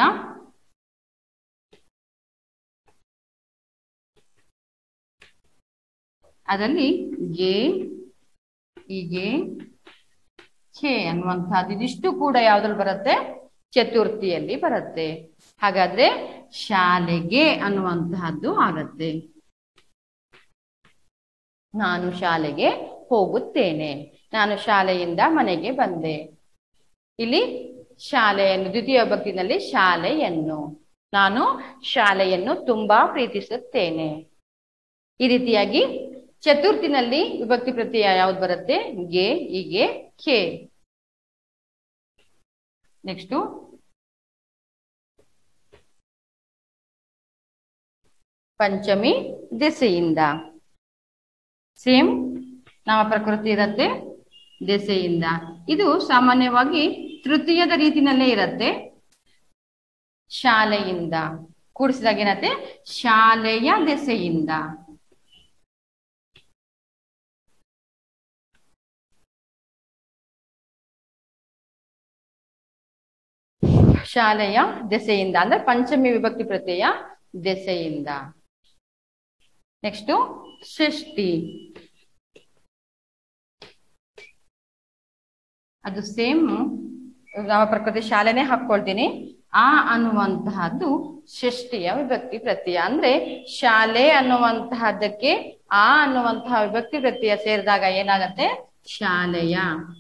ಅದರಲ್ಲಿ ಗೆ ಹೀಗೆ ಛೆ ಅನ್ನುವಂತಹದ್ದು ಇದಿಷ್ಟು ಕೂಡ ಯಾವ್ದ್ರಲ್ಲಿ ಬರುತ್ತೆ ಚತುರ್ಥಿಯಲ್ಲಿ ಬರುತ್ತೆ ಹಾಗಾದ್ರೆ ಶಾಲೆಗೆ ಅನ್ನುವಂತಹದ್ದು ಆಗತ್ತೆ ನಾನು ಶಾಲೆಗೆ ಹೋಗುತ್ತೇನೆ ನಾನು ಶಾಲೆಯಿಂದ ಮನೆಗೆ ಬಂದೆ ಇಲ್ಲಿ ಶಾಲೆಯನ್ನು ದ್ವಿತೀಯ ವಿಭಕ್ತಿನಲ್ಲಿ ಶಾಲೆಯನ್ನು ನಾನು ಶಾಲೆಯನ್ನು ತುಂಬಾ ಪ್ರೀತಿಸುತ್ತೇನೆ ಈ ರೀತಿಯಾಗಿ ಚತುರ್ಥಿನಲ್ಲಿ ವಿಭಕ್ತಿ ಪ್ರತ್ಯಯ ಯಾವ್ದು ಬರುತ್ತೆ ಗೆ ಹೀಗೆ ಖೆ ನೆಕ್ಸ್ಟು ಪಂಚಮಿ ದೆಸೆಯಿಂದ ಸೇಮ್ ನಾಮ ಪ್ರಕೃತಿ ಇರತ್ತೆ ದೆಸೆಯಿಂದ ಇದು ಸಾಮಾನ್ಯವಾಗಿ ತೃತೀಯದ ರೀತಿನಲ್ಲೇ ಇರತ್ತೆ ಶಾಲೆಯಿಂದ ಕೂಡಿಸಿದಾಗ ಏನತ್ತೆ ಶಾಲೆಯ ದೆಸೆಯಿಂದ ಶಾಲೆಯ ದೆಸೆಯಿಂದ ಅಂದ್ರೆ ಪಂಚಮಿ ವಿಭಕ್ತಿ ಪ್ರತ್ಯಯ ದೆಸೆಯಿಂದ ನೆಕ್ಸ್ಟ್ ಷಷ್ಠಿ ಅದು ಸೇಮ್ ನಾವು ಪ್ರಕೃತಿ ಶಾಲೆನೆ ಹಾಕೊಳ್ತೀನಿ ಆ ಅನ್ನುವಂತಹದ್ದು ಷಷ್ಠಿಯ ವಿಭಕ್ತಿ ಪ್ರತ್ಯಯ ಅಂದ್ರೆ ಶಾಲೆ ಅನ್ನುವಂತಹದ್ದಕ್ಕೆ ಆ ಅನ್ನುವಂತಹ ವಿಭಕ್ತಿ ಪ್ರತ್ಯಯ ಸೇರಿದಾಗ ಏನಾಗತ್ತೆ ಶಾಲೆಯ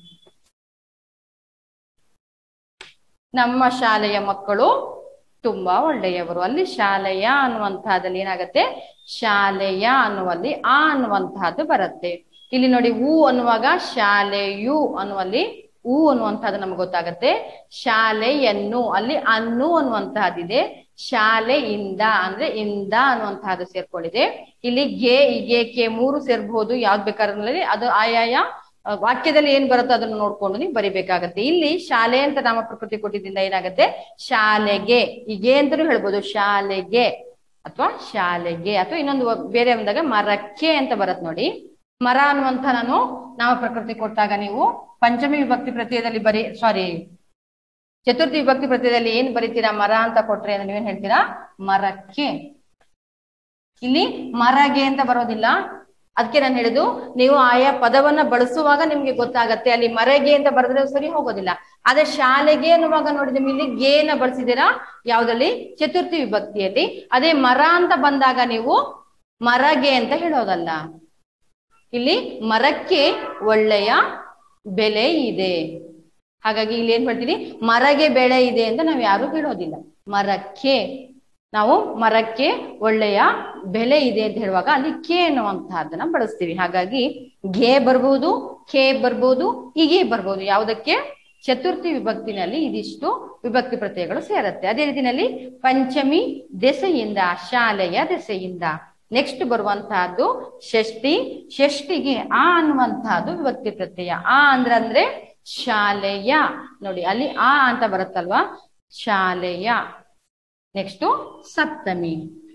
ನಮ್ಮ ಶಾಲೆಯ ಮಕ್ಕಳು ತುಂಬಾ ಒಳ್ಳೆಯವರು ಅಲ್ಲಿ ಶಾಲೆಯ ಅನ್ನುವಂತಹದ್ದಲ್ಲಿ ಏನಾಗತ್ತೆ ಶಾಲೆಯ ಅನ್ನುವಲ್ಲಿ ಆ ಅನ್ನುವಂತಹದ್ದು ಬರುತ್ತೆ ಇಲ್ಲಿ ನೋಡಿ ಹೂ ಅನ್ನುವಾಗ ಶಾಲೆಯು ಅನ್ನುವಲ್ಲಿ ಹೂ ಅನ್ನುವಂತಹದ್ದು ನಮ್ಗೆ ಗೊತ್ತಾಗತ್ತೆ ಶಾಲೆಯನ್ನು ಅಲ್ಲಿ ಅನ್ನು ಅನ್ನುವಂತಹದ್ದಿದೆ ಶಾಲೆಯಿಂದ ಅಂದ್ರೆ ಇಂದ ಅನ್ನುವಂತಹದ್ದು ಸೇರ್ಕೊಂಡಿದೆ ಇಲ್ಲಿ ಗೆ ಇಗೆ ಕೆ ಮೂರು ಸೇರ್ಬಹುದು ಯಾವ್ದು ಬೇಕಾದ್ರೆ ಅದು ಆಯಾಯ ಆ, ವಾಕ್ಯದಲ್ಲಿ ಏನ್ ಬರುತ್ತೋ ಅದನ್ನು ನೋಡ್ಕೊಂಡು ನೀವು ಬರಿಬೇಕಾಗತ್ತೆ ಇಲ್ಲಿ ಶಾಲೆ ಅಂತ ನಾಮ ಪ್ರಕೃತಿ ಕೊಟ್ಟಿದ್ದಿಂದ ಏನಾಗತ್ತೆ ಶಾಲೆಗೆ ಹೀಗೆ ಅಂತಾನೂ ಹೇಳ್ಬೋದು ಶಾಲೆಗೆ ಅಥವಾ ಶಾಲೆಗೆ ಅಥವಾ ಇನ್ನೊಂದು ವ- ಬೇರೆ ಬಂದಾಗ ಮರಕ್ಕೆ ಅಂತ ಬರತ್ ನೋಡಿ ಮರ ಅನ್ನುವಂತ ನಾನು ನಾಮ ಪ್ರಕೃತಿ ಕೊಟ್ಟಾಗ ನೀವು ಪಂಚಮಿ ವಿಭಕ್ತಿ ಪ್ರತ್ಯಯದಲ್ಲಿ ಬರೀ ಸಾರಿ ಚತುರ್ಥಿ ವಿಭಕ್ತಿ ಪ್ರತ್ಯಯದಲ್ಲಿ ಏನ್ ಬರೀತೀರಾ ಮರ ಅಂತ ಕೊಟ್ರೆ ಅಂದ್ರೆ ನೀವೇನ್ ಹೇಳ್ತೀರಾ ಮರಕ್ಕೆ ಇಲ್ಲಿ ಮರಗೆ ಅಂತ ಬರೋದಿಲ್ಲ ಅದಕ್ಕೆ ನಾನು ಹೇಳಿದ್ದು ನೀವು ಆಯಾ ಪದವನ್ನ ಬಳಸುವಾಗ ನಿಮ್ಗೆ ಗೊತ್ತಾಗತ್ತೆ ಅಲ್ಲಿ ಮರಗೆ ಅಂತ ಬರೆದ್ರೆ ಸರಿ ಹೋಗೋದಿಲ್ಲ ಅದೇ ಶಾಲೆಗೆ ಅನ್ನುವಾಗ ನೋಡಿ ನಿಮ್ಗೆ ಇಲ್ಲಿ ಗೇನ ಬಳಸಿದ್ದೀರಾ ಯಾವ್ದಲ್ಲಿ ಚತುರ್ಥಿ ವಿಭಕ್ತಿಯಲ್ಲಿ ಅದೇ ಮರ ಅಂತ ಬಂದಾಗ ನೀವು ಮರಗೆ ಅಂತ ಹೇಳೋದಲ್ಲ ಇಲ್ಲಿ ಮರಕ್ಕೆ ಒಳ್ಳೆಯ ಬೆಲೆ ಇದೆ ಹಾಗಾಗಿ ಇಲ್ಲಿ ಏನ್ ಮಾಡ್ತೀವಿ ಮರಗೆ ಬೆಳೆ ಇದೆ ಅಂತ ನಾವು ಯಾರು ಹೇಳೋದಿಲ್ಲ ಮರಕ್ಕೆ ನಾವು ಮರಕ್ಕೆ ಒಳ್ಳೆಯ ಬೆಲೆ ಇದೆ ಅಂತ ಹೇಳುವಾಗ ಅಲ್ಲಿ ಕೆ ಅನ್ನುವಂತಹದ್ದನ್ನ ಬಳಸ್ತೀವಿ ಹಾಗಾಗಿ ಘೇ ಬರ್ಬೋದು ಖೇ ಬರ್ಬೋದು ಹೀಗೆ ಬರ್ಬೋದು ಯಾವುದಕ್ಕೆ ಚತುರ್ಥಿ ವಿಭಕ್ತಿನಲ್ಲಿ ಇದಿಷ್ಟು ವಿಭಕ್ತಿ ಪ್ರತ್ಯಯಗಳು ಸೇರುತ್ತೆ ಅದೇ ರೀತಿನಲ್ಲಿ ಪಂಚಮಿ ದೆಸೆಯಿಂದ ಶಾಲೆಯ ದೆಸೆಯಿಂದ ನೆಕ್ಸ್ಟ್ ಬರುವಂತಹದ್ದು ಷಷ್ಠಿ ಷಷ್ಠಿಗೆ ಆ ಅನ್ನುವಂತಹದ್ದು ವಿಭಕ್ತಿ ಪ್ರತ್ಯಯ ಆ ಅಂದ್ರೆ ಅಂದ್ರೆ ಶಾಲೆಯ ನೋಡಿ ಅಲ್ಲಿ ಆ ಅಂತ ಬರುತ್ತಲ್ವಾ ಶಾಲೆಯ ನೆಕ್ಸ್ಟ್ ಸಪ್ತಮಿ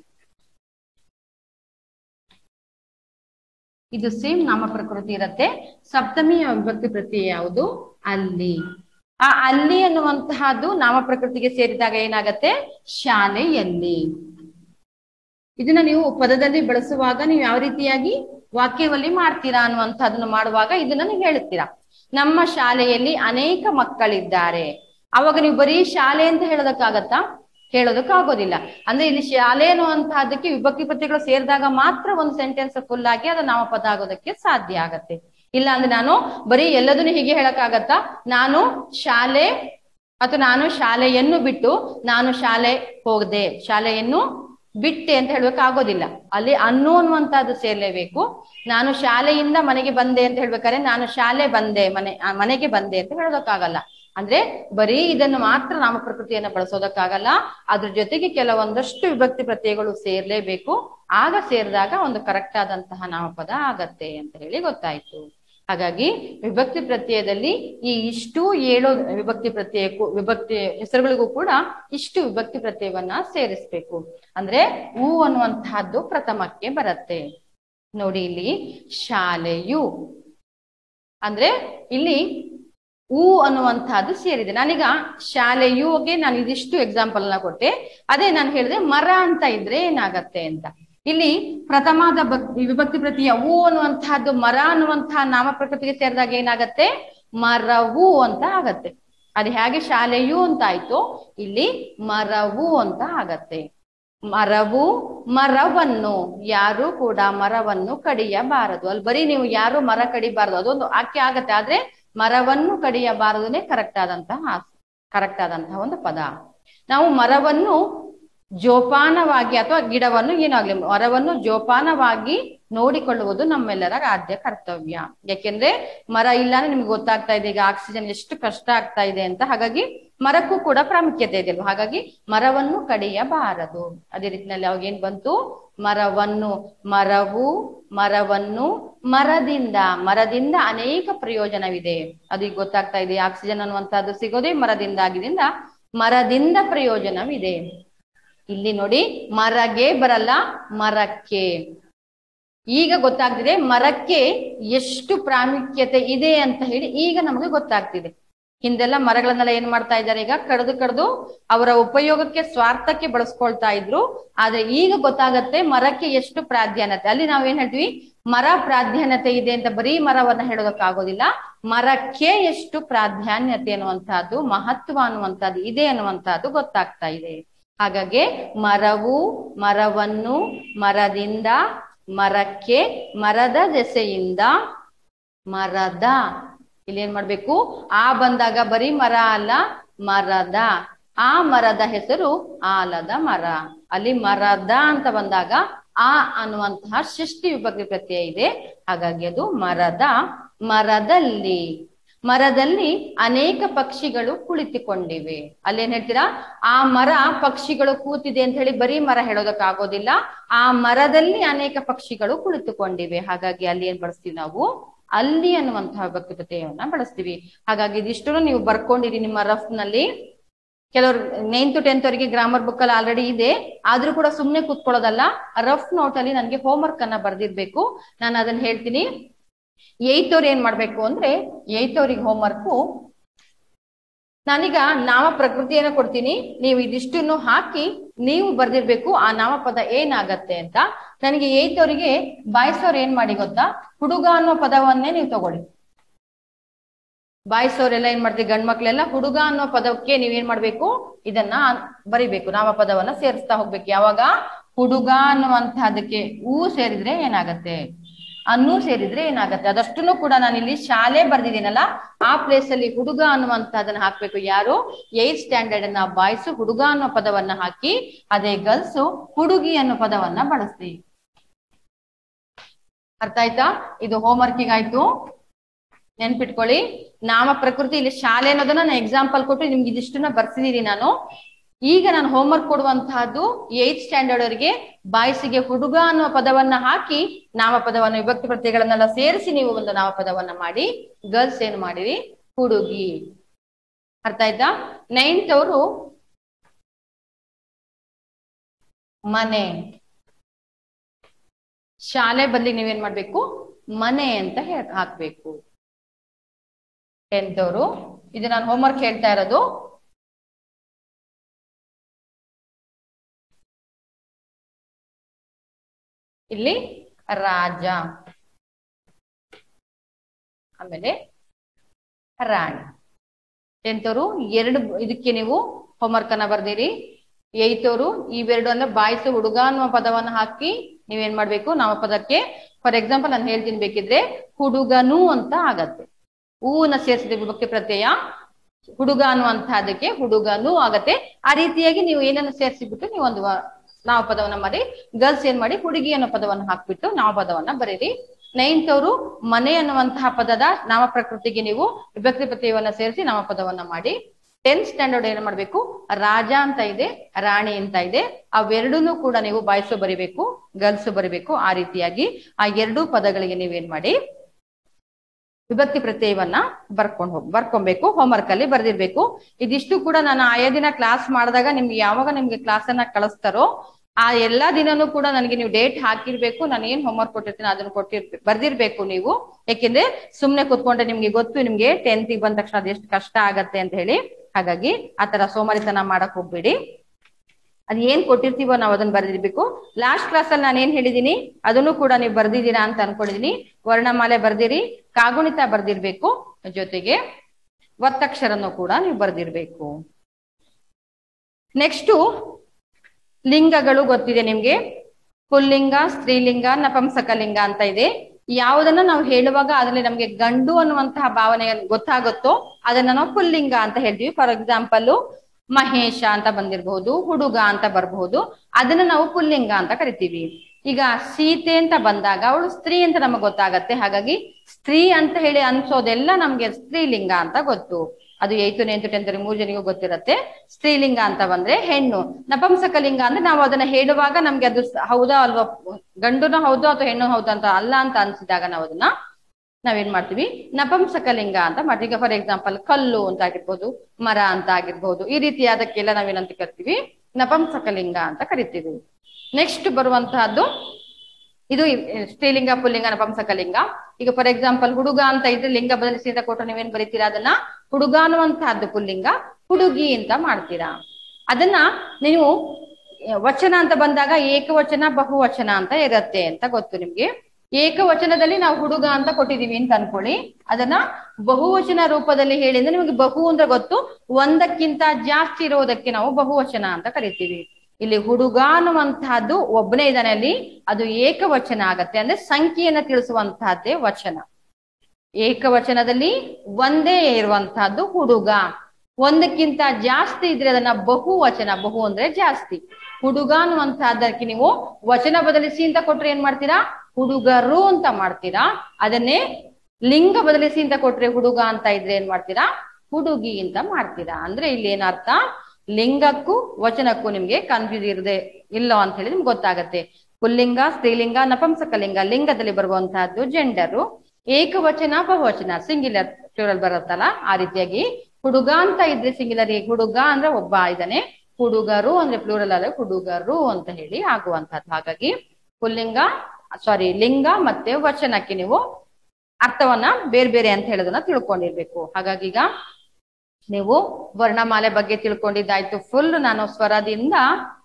ಇದು ಸೇಮ್ ನಾಮ ಪ್ರಕೃತಿ ಇರತ್ತೆ ಸಪ್ತಮಿಯ ವಿಭಕ್ತಿ ಪ್ರತ್ಯಯ ಯಾವುದು ಅಲ್ಲಿ ಆ ಅಲ್ಲಿ ಅನ್ನುವಂತಹದ್ದು ನಾಮ ಪ್ರಕೃತಿಗೆ ಸೇರಿದಾಗ ಏನಾಗತ್ತೆ ಶಾಲೆಯಲ್ಲಿ ಇದನ್ನ ನೀವು ಪದದಲ್ಲಿ ಬಳಸುವಾಗ ನೀವು ಯಾವ ರೀತಿಯಾಗಿ ವಾಕ್ಯವಲ್ಲಿ ಮಾಡ್ತೀರಾ ಅನ್ನುವಂಥದ್ದನ್ನು ಮಾಡುವಾಗ ಇದನ್ನ ನೀವು ಹೇಳುತ್ತೀರಾ ನಮ್ಮ ಶಾಲೆಯಲ್ಲಿ ಅನೇಕ ಮಕ್ಕಳಿದ್ದಾರೆ ಅವಾಗ ನೀವು ಬರೀ ಶಾಲೆ ಅಂತ ಹೇಳೋದಕ್ಕಾಗತ್ತಾ ಹೇಳೋದಕ್ಕಾಗೋದಿಲ್ಲ ಅಂದ್ರೆ ಇಲ್ಲಿ ಶಾಲೆ ಅನ್ನುವಂತಹದ್ದಕ್ಕೆ ವಿಭಕ್ತಿ ಪ್ರತ್ಯಯಗಳು ಸೇರಿದಾಗ ಮಾತ್ರ ಒಂದು ಸೆಂಟೆನ್ಸ್ ಫುಲ್ ಆಗಿ ಅದು ನಾಮಪದ ಆಗೋದಕ್ಕೆ ಸಾಧ್ಯ ಆಗತ್ತೆ ಇಲ್ಲ ಅಂದ್ರೆ ನಾನು ಬರೀ ಎಲ್ಲದನ್ನು ಹೀಗೆ ಹೇಳಕ್ಕಾಗತ್ತಾ ನಾನು ಶಾಲೆ ಅಥವಾ ನಾನು ಶಾಲೆಯನ್ನು ಬಿಟ್ಟು ನಾನು ಶಾಲೆ ಹೋಗದೆ ಶಾಲೆಯನ್ನು ಬಿಟ್ಟೆ ಅಂತ ಹೇಳಬೇಕಾಗೋದಿಲ್ಲ ಅಲ್ಲಿ ಅನ್ನು ಅನ್ನುವಂತಹದ್ದು ಸೇರ್ಲೇಬೇಕು ನಾನು ಶಾಲೆಯಿಂದ ಮನೆಗೆ ಬಂದೆ ಅಂತ ಹೇಳ್ಬೇಕಾದ್ರೆ ನಾನು ಶಾಲೆ ಬಂದೆ ಮನೆ ಆ, ಮನೆಗೆ ಬಂದೆ ಅಂತ ಹೇಳೋದಕ್ಕಾಗಲ್ಲ ಅಂದ್ರೆ ಬರೀ ಇದನ್ನು ಮಾತ್ರ ನಾಮ ಪ್ರಕೃತಿಯನ್ನ ಬಳಸೋದಕ್ಕಾಗಲ್ಲ ಅದ್ರ ಜೊತೆಗೆ ಕೆಲವೊಂದಷ್ಟು ವಿಭಕ್ತಿ ಪ್ರತ್ಯಯಗಳು ಸೇರ್ಲೇಬೇಕು ಆಗ ಸೇರಿದಾಗ ಒಂದು ಕರೆಕ್ಟ್ ಆದಂತಹ ನಾಮಪದ ಆಗತ್ತೆ ಅಂತ ಹೇಳಿ ಗೊತ್ತಾಯ್ತು ಹಾಗಾಗಿ ವಿಭಕ್ತಿ ಪ್ರತ್ಯಯದಲ್ಲಿ ಈ ಇಷ್ಟು ಏಳು ವಿಭಕ್ತಿ ಪ್ರತ್ಯಯಕ್ಕೂ ವಿಭಕ್ತಿ ಹೆಸರುಗಳಿಗೂ ಕೂಡ ಇಷ್ಟು ವಿಭಕ್ತಿ ಪ್ರತ್ಯಯವನ್ನ ಸೇರಿಸ್ಬೇಕು ಅಂದ್ರೆ ಹೂ ಅನ್ನುವಂತಹದ್ದು ಪ್ರಥಮಕ್ಕೆ ಬರುತ್ತೆ ನೋಡಿ ಇಲ್ಲಿ ಶಾಲೆಯು ಅಂದ್ರೆ ಇಲ್ಲಿ ಹೂ ಅನ್ನುವಂತಹದ್ದು ಸೇರಿದೆ ನಾನೀಗ ಶಾಲೆಯುಗೆ ನಾನು ಇದಿಷ್ಟು ಎಕ್ಸಾಂಪಲ್ ನ ಕೊಟ್ಟೆ ಅದೇ ನಾನು ಹೇಳಿದೆ ಮರ ಅಂತ ಇದ್ರೆ ಏನಾಗತ್ತೆ ಅಂತ ಇಲ್ಲಿ ಪ್ರಥಮಾದ ಭಕ್- ವಿಭಕ್ತಿ ಪ್ರತಿಯ ಹೂ ಅನ್ನುವಂತಹದ್ದು ಮರ ಅನ್ನುವಂತಹ ನಾಮ ಪ್ರಕೃತಿಗೆ ಸೇರಿದಾಗ ಏನಾಗತ್ತೆ ಮರವು ಅಂತ ಆಗತ್ತೆ ಅದು ಹೇಗೆ ಶಾಲೆಯು ಅಂತ ಆಯ್ತು ಇಲ್ಲಿ ಮರವು ಅಂತ ಆಗತ್ತೆ ಮರವು ಮರವನ್ನು ಯಾರು ಕೂಡ ಮರವನ್ನು ಕಡಿಯಬಾರದು ಅಲ್ಲಿ ಬರೀ ನೀವು ಯಾರು ಮರ ಕಡಿಬಾರದು ಅದೊಂದು ಆಕೆ ಆಗತ್ತೆ ಆದ್ರೆ ಮರವನ್ನು ಕಡಿಯಬಾರದುನೇ ಕರೆಕ್ಟ್ ಆದಂತಹ ಕರೆಕ್ಟ್ ಆದಂತಹ ಒಂದು ಪದ ನಾವು ಮರವನ್ನು ಜೋಪಾನವಾಗಿ ಅಥವಾ ಗಿಡವನ್ನು ಏನಾಗ್ಲಿ ಮರವನ್ನು ಜೋಪಾನವಾಗಿ ನೋಡಿಕೊಳ್ಳುವುದು ನಮ್ಮೆಲ್ಲರ ಆದ್ಯ ಕರ್ತವ್ಯ ಯಾಕೆಂದ್ರೆ ಮರ ಇಲ್ಲ ಅಂದ್ರೆ ನಿಮ್ಗೆ ಗೊತ್ತಾಗ್ತಾ ಇದೆ ಈಗ ಆಕ್ಸಿಜನ್ ಎಷ್ಟು ಕಷ್ಟ ಆಗ್ತಾ ಇದೆ ಅಂತ ಹಾಗಾಗಿ ಮರಕ್ಕೂ ಕೂಡ ಪ್ರಾಮುಖ್ಯತೆ ಇದೆ ಅಲ್ವಾ ಹಾಗಾಗಿ ಮರವನ್ನು ಕಡಿಯಬಾರದು ಅದೇ ರೀತಿಯಲ್ಲಿ ಅವಾಗ ಏನ್ ಬಂತು ಮರವನ್ನು ಮರವು ಮರವನ್ನು ಮರದಿಂದ ಮರದಿಂದ ಅನೇಕ ಪ್ರಯೋಜನವಿದೆ ಅದು ಈಗ ಗೊತ್ತಾಗ್ತಾ ಇದೆ ಆಕ್ಸಿಜನ್ ಅನ್ನುವಂತಹದ್ದು ಸಿಗೋದೇ ಮರದಿಂದ ಆಗಿದ್ರಿಂದ ಮರದಿಂದ ಪ್ರಯೋಜನವಿದೆ ಇಲ್ಲಿ ನೋಡಿ ಮರಗೆ ಬರಲ್ಲ ಮರಕ್ಕೆ ಈಗ ಗೊತ್ತಾಗ್ತಿದೆ ಮರಕ್ಕೆ ಎಷ್ಟು ಪ್ರಾಮುಖ್ಯತೆ ಇದೆ ಅಂತ ಹೇಳಿ ಈಗ ನಮಗೆ ಗೊತ್ತಾಗ್ತಿದೆ ಹಿಂದೆಲ್ಲ ಮರಗಳನ್ನೆಲ್ಲ ಏನ್ ಮಾಡ್ತಾ ಇದ್ದಾರೆ ಈಗ ಕಡ್ದು ಕಡ್ದು ಅವರ ಉಪಯೋಗಕ್ಕೆ ಸ್ವಾರ್ಥಕ್ಕೆ ಬಳಸ್ಕೊಳ್ತಾ ಇದ್ರು ಆದ್ರೆ ಈಗ ಗೊತ್ತಾಗತ್ತೆ ಮರಕ್ಕೆ ಎಷ್ಟು ಪ್ರಾಧಾನ್ಯತೆ ಅಲ್ಲಿ ನಾವ್ ಏನ್ ಹೇಳ್ತೀವಿ ಮರ ಪ್ರಾಧಾನ್ಯತೆ ಇದೆ ಅಂತ ಬರೀ ಮರವನ್ನ ಹೇಳೋದಕ್ಕಾಗೋದಿಲ್ಲ ಮರಕ್ಕೆ ಎಷ್ಟು ಪ್ರಾಧಾನ್ಯತೆ ಅನ್ನುವಂತಹದ್ದು ಮಹತ್ವ ಅನ್ನುವಂಥದ್ದು ಇದೆ ಅನ್ನುವಂತಹದ್ದು ಗೊತ್ತಾಗ್ತಾ ಇದೆ ಹಾಗಾಗಿ ಮರವು ಮರವನ್ನು ಮರದಿಂದ ಮರಕ್ಕೆ ಮರದ ದೆಸೆಯಿಂದ ಮರದ ಇಲ್ಲಿ ಏನ್ ಮಾಡ್ಬೇಕು ಆ ಬಂದಾಗ ಬರೀ ಮರ ಅಲ್ಲ ಮರದ ಆ ಮರದ ಹೆಸರು ಆಲದ ಮರ ಅಲ್ಲಿ ಮರದ ಅಂತ ಬಂದಾಗ ಆ ಅನ್ನುವಂತಹ ಷಷ್ಠಿ ವಿಭಕ್ತಿ ಪ್ರತ್ಯಯ ಇದೆ ಹಾಗಾಗಿ ಅದು ಮರದ ಮರದಲ್ಲಿ ಮರದಲ್ಲಿ ಅನೇಕ ಪಕ್ಷಿಗಳು ಕುಳಿತುಕೊಂಡಿವೆ ಅಲ್ಲೇನ್ ಹೇಳ್ತೀರಾ ಆ ಮರ ಪಕ್ಷಿಗಳು ಕೂತಿದೆ ಅಂತ ಹೇಳಿ ಬರೀ ಮರ ಹೇಳೋದಕ್ಕಾಗೋದಿಲ್ಲ ಆ ಮರದಲ್ಲಿ ಅನೇಕ ಪಕ್ಷಿಗಳು ಕುಳಿತುಕೊಂಡಿವೆ ಹಾಗಾಗಿ ಅಲ್ಲಿ ಏನ್ ಬಳಸ್ತೀವಿ ನಾವು ಅಲ್ಲಿ ಅನ್ನುವಂತಹ ವಿಭಕ್ತಿ ಪ್ರತ್ಯಯವನ್ನ ಬಳಸ್ತೀವಿ ಹಾಗಾಗಿ ಇದಿಷ್ಟು ನೀವು ಬರ್ಕೊಂಡಿರಿ ನಿಮ್ಮ ರಫ್ ನಲ್ಲಿ ಕೆಲವರು ನೈನ್ತ್ ಟೆಂತ್ ಅವರಿಗೆ ಗ್ರಾಮರ್ ಬುಕ್ ಅಲ್ಲಿ ಆಲ್ರೆಡಿ ಇದೆ ಆದ್ರೂ ಕೂಡ ಸುಮ್ನೆ ಕೂತ್ಕೊಳ್ಳೋದಲ್ಲ ರಫ್ ನೋಟ್ ಅಲ್ಲಿ ನನಗೆ ಹೋಮ್ವರ್ಕ್ ಅನ್ನ ಬರ್ದಿರ್ಬೇಕು ನಾನು ಅದನ್ನ ಹೇಳ್ತೀನಿ ಏಯ್ತ್ ಅವ್ರು ಏನ್ ಮಾಡ್ಬೇಕು ಅಂದ್ರೆ ಏಯ್ತ್ ಅವ್ರಿಗೆ ಹೋಮ್ವರ್ಕು ನಾನೀಗ ನಾಮ ಪ್ರಕೃತಿಯನ್ನ ಕೊಡ್ತೀನಿ ನೀವು ಇದಿಷ್ಟನ್ನು ಹಾಕಿ ನೀವು ಬರ್ದಿರ್ಬೇಕು ಆ ನಾಮಪದ ಏನಾಗತ್ತೆ ಅಂತ ನನಗೆ ಏಯ್ತ್ ಅವರಿಗೆ ಬಾಯ್ಸವ್ರು ಏನ್ ಮಾಡಿ ಗೊತ್ತಾ ಹುಡುಗ ಅನ್ನೋ ಪದವನ್ನೇ ನೀವು ತಗೊಳ್ಳಿ ಬಾಯ್ಸವ್ರೆಲ್ಲ ಏನ್ ಮಾಡ್ತೀವಿ ಗಂಡ್ ಮಕ್ಳೆಲ್ಲ ಹುಡುಗ ಅನ್ನೋ ಪದಕ್ಕೆ ನೀವೇನ್ ಮಾಡ್ಬೇಕು ಇದನ್ನ ಬರಿಬೇಕು ನಾಮಪದವನ್ನ ಸೇರಿಸ್ತಾ ಹೋಗ್ಬೇಕು ಯಾವಾಗ ಹುಡುಗ ಅನ್ನುವಂತಹದಕ್ಕೆ ಹೂ ಸೇರಿದ್ರೆ ಏನಾಗತ್ತೆ ಅನ್ನೂ ಸೇರಿದ್ರೆ ಏನಾಗತ್ತೆ ಅದಷ್ಟನ್ನು ಕೂಡ ನಾನು ಇಲ್ಲಿ ಶಾಲೆ ಬರ್ದಿದ್ದೀನಲ್ಲ ಆ ಪ್ಲೇಸ್ ಅಲ್ಲಿ ಹುಡುಗ ಅನ್ನುವಂತಹದನ್ನ ಹಾಕ್ಬೇಕು ಯಾರು ಏತ್ ಸ್ಟ್ಯಾಂಡರ್ಡ್ ಅನ್ನ ಬಾಯ್ಸ್ ಹುಡುಗ ಅನ್ನೋ ಪದವನ್ನ ಹಾಕಿ ಅದೇ ಗರ್ಲ್ಸ್ ಹುಡುಗಿ ಅನ್ನೋ ಪದವನ್ನ ಬಳಸ್ತಿ ಅರ್ಥ ಆಯ್ತಾ ಇದು ಹೋಮ್ವರ್ಕಿಗೆ ಆಯ್ತು ನೆನ್ಪಿಟ್ಕೊಳ್ಳಿ ನಾಮ ಪ್ರಕೃತಿ ಇಲ್ಲಿ ಶಾಲೆ ಅನ್ನೋದನ್ನ ನಾನು ಎಕ್ಸಾಂಪಲ್ ಕೊಟ್ಟು ನಿಮ್ಗೆ ಇದಿಷ್ಟನ್ನ ಬರ್ಸಿದೀನಿ ನಾನು ಈಗ ನಾನು ಹೋಮ್ವರ್ಕ್ ಕೊಡುವಂತಹದ್ದು ಏತ್ ಸ್ಟ್ಯಾಂಡರ್ಡ್ ಅವರಿಗೆ ಬಾಯ್ಸಿಗೆ ಹುಡುಗ ಅನ್ನೋ ಪದವನ್ನ ಹಾಕಿ ನಾಮಪದವನ್ನ ವಿಭಕ್ತಿ ಪ್ರತ್ಯಯಗಳನ್ನೆಲ್ಲ ಸೇರಿಸಿ ನೀವು ಒಂದು ನಾಮಪದವನ್ನ ಮಾಡಿ ಗರ್ಲ್ಸ್ ಏನ್ ಮಾಡಿರಿ ಹುಡುಗಿ ಅರ್ಥ ಆಯ್ತಾ ನೈನ್ತ್ ಅವರು ಮನೆ ಶಾಲೆ ಬದಲಿಗೆ ನೀವೇನ್ ಮಾಡ್ಬೇಕು ಮನೆ ಅಂತ ಹೇಳ್ ಹಾಕ್ಬೇಕು ಟೆಂತ್ ಅವರು ಇದು ನಾನು ಹೋಮ್ವರ್ಕ್ ಹೇಳ್ತಾ ಇರೋದು ಇಲ್ಲಿ ರಾಜ ಆಮೇಲೆ ರಾಣಿ ಟೆಂತ್ ಅವರು ಎರಡು ಇದಕ್ಕೆ ನೀವು ಹೋಮ್ವರ್ಕ್ ಅನ್ನ ಬರ್ದಿರಿ ಏಯ್ತ್ ಅವರು ಇವೆರಡು ಅಂದ್ರೆ ಬಾಯ್ಸ್ ಹುಡುಗ ಅನ್ನುವ ಪದವನ್ನ ಹಾಕಿ ನೀವೇನ್ ಮಾಡ್ಬೇಕು ನಾಮಪದಕ್ಕೆ ಫಾರ್ ಎಕ್ಸಾಂಪಲ್ ನಾನು ಹೇಳ್ತೀನಿ ಬೇಕಿದ್ರೆ ಹುಡುಗನು ಅಂತ ಆಗತ್ತೆ ಹೂವನ್ನ ಸೇರಿಸಿದ ವಿಭಕ್ತಿ ಪ್ರತ್ಯಯ ಹುಡುಗ ಅನ್ನುವಂತಹದಕ್ಕೆ ಹುಡುಗನು ಆಗತ್ತೆ ಆ ರೀತಿಯಾಗಿ ನೀವು ಏನನ್ನ ಸೇರಿಸಿಬಿಟ್ಟು ನೀವು ಒಂದು ನಾಮಪದವನ್ನ ಮಾಡಿ ಗರ್ಲ್ಸ್ ಏನ್ ಮಾಡಿ ಹುಡುಗಿ ಅನ್ನೋ ಪದವನ್ನ ಹಾಕ್ಬಿಟ್ಟು ನಾಮಪದವನ್ನ ಬರೀರಿ ನೈನ್ತ್ ಅವರು ಮನೆ ಅನ್ನುವಂತಹ ಪದದ ನಾಮ ಪ್ರಕೃತಿಗೆ ನೀವು ವಿಭಕ್ತಿ ಪ್ರತ್ಯಯವನ್ನ ಸೇರಿಸಿ ನಾಮಪದವನ್ನ ಮಾಡಿ ಟೆಂತ್ ಸ್ಟ್ಯಾಂಡರ್ಡ್ ಏನ್ ಮಾಡ್ಬೇಕು ರಾಜ ಅಂತ ಇದೆ ರಾಣಿ ಅಂತ ಇದೆ ಅವೆರಡನ್ನೂ ಕೂಡ ನೀವು ಬಾಯ್ಸು ಬರಿಬೇಕು ಗರ್ಲ್ಸ್ ಬರಿಬೇಕು ಆ ರೀತಿಯಾಗಿ ಆ ಎರಡೂ ಪದಗಳಿಗೆ ನೀವೇನ್ ಮಾಡಿ ವಿಭಕ್ತಿ ಪ್ರತ್ಯಯವನ್ನ ಬರ್ಕೊಂಡ್ ಹೋಗ್ ಬರ್ಕೊಬೇಕು ಹೋಮ್ವರ್ಕ್ ಅಲ್ಲಿ ಬರ್ದಿರ್ಬೇಕು ಇದಿಷ್ಟು ಕೂಡ ನಾನು ಆಯಾ ದಿನ ಕ್ಲಾಸ್ ಮಾಡಿದಾಗ ನಿಮ್ಗೆ ಯಾವಾಗ ನಿಮ್ಗೆ ಕ್ಲಾಸ್ ಅನ್ನ ಕಳಿಸ್ತಾರೋ ಆ ಎಲ್ಲಾ ದಿನನೂ ಕೂಡ ನನಗೆ ನೀವು ಡೇಟ್ ಹಾಕಿರ್ಬೇಕು ನಾನು ಏನ್ ಹೋಮ್ವರ್ಕ್ ಕೊಟ್ಟಿರ್ತೀನಿ ಅದನ್ನ ಕೊಟ್ಟಿರ್ಬೇಕು ಬರ್ದಿರ್ಬೇಕು ನೀವು ಯಾಕೆಂದ್ರೆ ಸುಮ್ನೆ ಕೂತ್ಕೊಂಡ್ರೆ ನಿಮ್ಗೆ ಗೊತ್ತು ನಿಮ್ಗೆ ಟೆಂತ್ ಬಂದ ತಕ್ಷಣ ಅದೆಷ್ಟು ಕಷ್ಟ ಆಗತ್ತೆ ಅಂತ ಹೇಳಿ ಹಾಗಾಗಿ ಆತರ ಸೋಮಾರಿತನ ಮಾಡಕ್ ಹೋಗ್ಬೇಡಿ ಅದ್ ಏನ್ ಕೊಟ್ಟಿರ್ತೀವೋ ನಾವು ಅದನ್ನ ಬರ್ದಿರ್ಬೇಕು ಲಾಸ್ಟ್ ಕ್ಲಾಸ್ ಅಲ್ಲಿ ನಾನು ಏನ್ ಹೇಳಿದೀನಿ ಅದನ್ನು ಕೂಡ ನೀವು ಬರ್ದಿದ್ದೀರಾ ಅಂತ ಅನ್ಕೊಂಡಿದೀನಿ ವರ್ಣಮಾಲೆ ಬರ್ದಿರಿ ಕಾಗುಣಿತ ಬರ್ದಿರ್ಬೇಕು ಜೊತೆಗೆ ಒತ್ತಕ್ಷರನ್ನು ಕೂಡ ನೀವು ಬರ್ದಿರ್ಬೇಕು ನೆಕ್ಸ್ಟು ಲಿಂಗಗಳು ಗೊತ್ತಿದೆ ನಿಮ್ಗೆ ಪುಲ್ಲಿಂಗ ಸ್ತ್ರೀಲಿಂಗ ನಪಂಸಕಲಿಂಗ ಅಂತ ಇದೆ ಯಾವುದನ್ನ ನಾವು ಹೇಳುವಾಗ ಅದರಲ್ಲಿ ನಮ್ಗೆ ಗಂಡು ಅನ್ನುವಂತಹ ಭಾವನೆ ಗೊತ್ತಾಗುತ್ತೋ ಅದನ್ನ ನಾವು ಪುಲ್ಲಿಂಗ ಅಂತ ಹೇಳ್ತೀವಿ ಫಾರ್ ಎಕ್ಸಾಂಪಲ್ ಮಹೇಶ ಅಂತ ಬಂದಿರಬಹುದು ಹುಡುಗ ಅಂತ ಬರಬಹುದು ಅದನ್ನ ನಾವು ಪುಲ್ಲಿಂಗ ಅಂತ ಕರಿತೀವಿ ಈಗ ಸೀತೆ ಅಂತ ಬಂದಾಗ ಅವಳು ಸ್ತ್ರೀ ಅಂತ ನಮಗೆ ಗೊತ್ತಾಗತ್ತೆ ಹಾಗಾಗಿ ಸ್ತ್ರೀ ಅಂತ ಹೇಳಿ ಅನ್ಸೋದೆಲ್ಲ ನಮ್ಗೆ ಸ್ತ್ರೀಲಿಂಗ ಅಂತ ಗೊತ್ತು ಅದು ಏಯ್ತು ನೈನ್ತ್ ಟೆಂತ್ ಮೂರು ಜನಿಗೂ ಗೊತ್ತಿರತ್ತೆ ಸ್ತ್ರೀಲಿಂಗ ಅಂತ ಬಂದ್ರೆ ಹೆಣ್ಣು ನಪಂಸಕಲಿಂಗ ಅಂದ್ರೆ ನಾವು ಅದನ್ನ ಹೇಳುವಾಗ ನಮ್ಗೆ ಅದು ಸ- ಹೌದಾ ಅಲ್ವಾ ಗಂಡುನ ಹೌದು ಅಥವಾ ಹೆಣ್ಣು ಹೌದು ಅಂತ ಅಲ್ಲ ಅಂತ ಅನ್ಸಿದಾಗ ನಾವು ಅದನ್ನ ನಾವೇನ್ ಮಾಡ್ತೀವಿ ನಪಂಸಕಲಿಂಗ ಅಂತ ಮಾಡ್ತೀವಿ ಈಗ ಫಾರ್ ಎಕ್ಸಾಂಪಲ್ ಕಲ್ಲು ಅಂತ ಆಗಿರ್ಬೋದು ಮರ ಅಂತ ಆಗಿರ್ಬೋದು ಈ ರೀತಿ ಅದಕ್ಕೆಲ್ಲ ನಾವೇನಂತ ಕರಿತೀವಿ ನಪಂಸಕಲಿಂಗ ಅಂತ ಕರಿತೀವಿ ನೆಕ್ಸ್ಟ್ ಬರುವಂತಹದ್ದು ಇದು ಇ- ಸ್ತ್ರೀಲಿಂಗ ಪುಲ್ಲಿಂಗ ನಪಂಸಕಲಿಂಗ ಈಗ ಫಾರ್ ಎಕ್ಸಾಂಪಲ್ ಹುಡುಗ ಅಂತ ಇದ್ರೆ ಲಿಂಗ ಬದಲಿಸಿ ಅಂತ ಕೊಟ್ಟು ನೀವೇನ್ ಬರೀತೀರಾ ಅದನ್ನ ಹುಡುಗ ಅನ್ನುವಂತಹದ್ದು ಪುಲ್ಲಿಂಗ ಹುಡುಗಿ ಅಂತ ಮಾಡ್ತೀರಾ ಅದನ್ನ ನೀವು ಅಹ್, ವಚನ ಅಂತ ಬಂದಾಗ ಏಕವಚನ ಬಹುವಚನ ಅಂತ ಇರತ್ತೆ ಅಂತ ಗೊತ್ತು ನಿಮ್ಗೆ ಏಕವಚನದಲ್ಲಿ ನಾವು ಹುಡುಗ ಅಂತ ಕೊಟ್ಟಿದೀವಿ ಅಂತ ಅನ್ಕೊಳ್ಳಿ ಅದನ್ನ ಬಹುವಚನ ರೂಪದಲ್ಲಿ ಹೇಳಿ ಅಂದ್ರೆ ನಿಮಗೆ ಬಹು ಅಂದ್ರೆ ಗೊತ್ತು ಒಂದಕ್ಕಿಂತ ಜಾಸ್ತಿ ಇರೋದಕ್ಕೆ ನಾವು ಬಹುವಚನ ಅಂತ ಕರಿತೀವಿ ಇಲ್ಲಿ ಹುಡುಗ ಅನ್ನುವಂತಹದ್ದು ಒಬ್ಬನೇ ಇದ್ದಾನೆ ಅಲ್ಲಿ ಅದು ಏಕವಚನ ಆಗತ್ತೆ ಅಂದ್ರೆ ಸಂಖ್ಯೆಯನ್ನ ತಿಳಿಸುವಂತಹದ್ದೇ ವಚನ ಏಕವಚನದಲ್ಲಿ ಒಂದೇ ಇರುವಂತಹದ್ದು ಹುಡುಗ ಒಂದಕ್ಕಿಂತ ಜಾಸ್ತಿ ಇದ್ರೆ ಅದನ್ನ ಬಹುವಚನ ಬಹು ಅಂದ್ರೆ ಜಾಸ್ತಿ ಹುಡುಗ ಅನ್ನುವಂತಹದ್ದಕ್ಕೆ ನೀವು ವಚನ ಬದಲಿಸಿ ಅಂತ ಕೊಟ್ರೆ ಏನ್ ಮಾಡ್ತೀರಾ ಹುಡುಗರು ಅಂತ ಮಾಡ್ತೀರಾ ಅದನ್ನೇ ಲಿಂಗ ಬದಲಿಸಿ ಅಂತ ಕೊಟ್ರೆ ಹುಡುಗ ಅಂತ ಇದ್ರೆ ಏನ್ ಮಾಡ್ತೀರಾ ಹುಡುಗಿ ಅಂತ ಮಾಡ್ತೀರಾ ಅಂದ್ರೆ ಇಲ್ಲಿ ಏನರ್ಥ ಲಿಂಗಕ್ಕೂ ವಚನಕ್ಕೂ ನಿಮ್ಗೆ ಕನ್ಫ್ಯೂಸ್ ಇರದೆ ಇಲ್ಲೋ ಅಂತ ಹೇಳಿ ನಿಮ್ಗೆ ಗೊತ್ತಾಗತ್ತೆ ಪುಲ್ಲಿಂಗ ಸ್ತ್ರೀಲಿಂಗ ನಪಂಸಕಲಿಂಗ ಲಿಂಗದಲ್ಲಿ ಬರುವಂತಹದ್ದು ಜೆಂಡರು ಏಕವಚನ ಬಹುವಚನ ಸಿಂಗ್ಯುಲರ್ ಪ್ಲೂರಲ್ ಬರುತ್ತಲ್ಲ ಆ ರೀತಿಯಾಗಿ ಹುಡುಗ ಅಂತ ಇದ್ರೆ ಸಿಂಗ್ಯುಲರ್ ಹುಡುಗ ಅಂದ್ರೆ ಒಬ್ಬ ಇದ್ದಾನೆ ಹುಡುಗರು ಅಂದ್ರೆ ಪ್ಲೂರಲ್ ಅಲ್ಲ ಹುಡುಗರು ಅಂತ ಹೇಳಿ ಆಗುವಂತಹದ್ದು ಹಾಗಾಗಿ ಪುಲ್ಲಿಂಗ ಸಾರಿ ಲಿಂಗ ಮತ್ತೆ ವಚನಕ್ಕೆ ನೀವು ಅರ್ಥವನ್ನ ಬೇರೆ ಬೇರೆ ಅಂತ ಹೇಳೋದನ್ನ ತಿಳ್ಕೊಂಡಿರ್ಬೇಕು ಹಾಗಾಗಿ ಈಗ ನೀವು ವರ್ಣಮಾಲೆ ಬಗ್ಗೆ ತಿಳ್ಕೊಂಡಿದ್ದಾಯ್ತು ಫುಲ್ ನಾನು ಸ್ವರದಿಂದ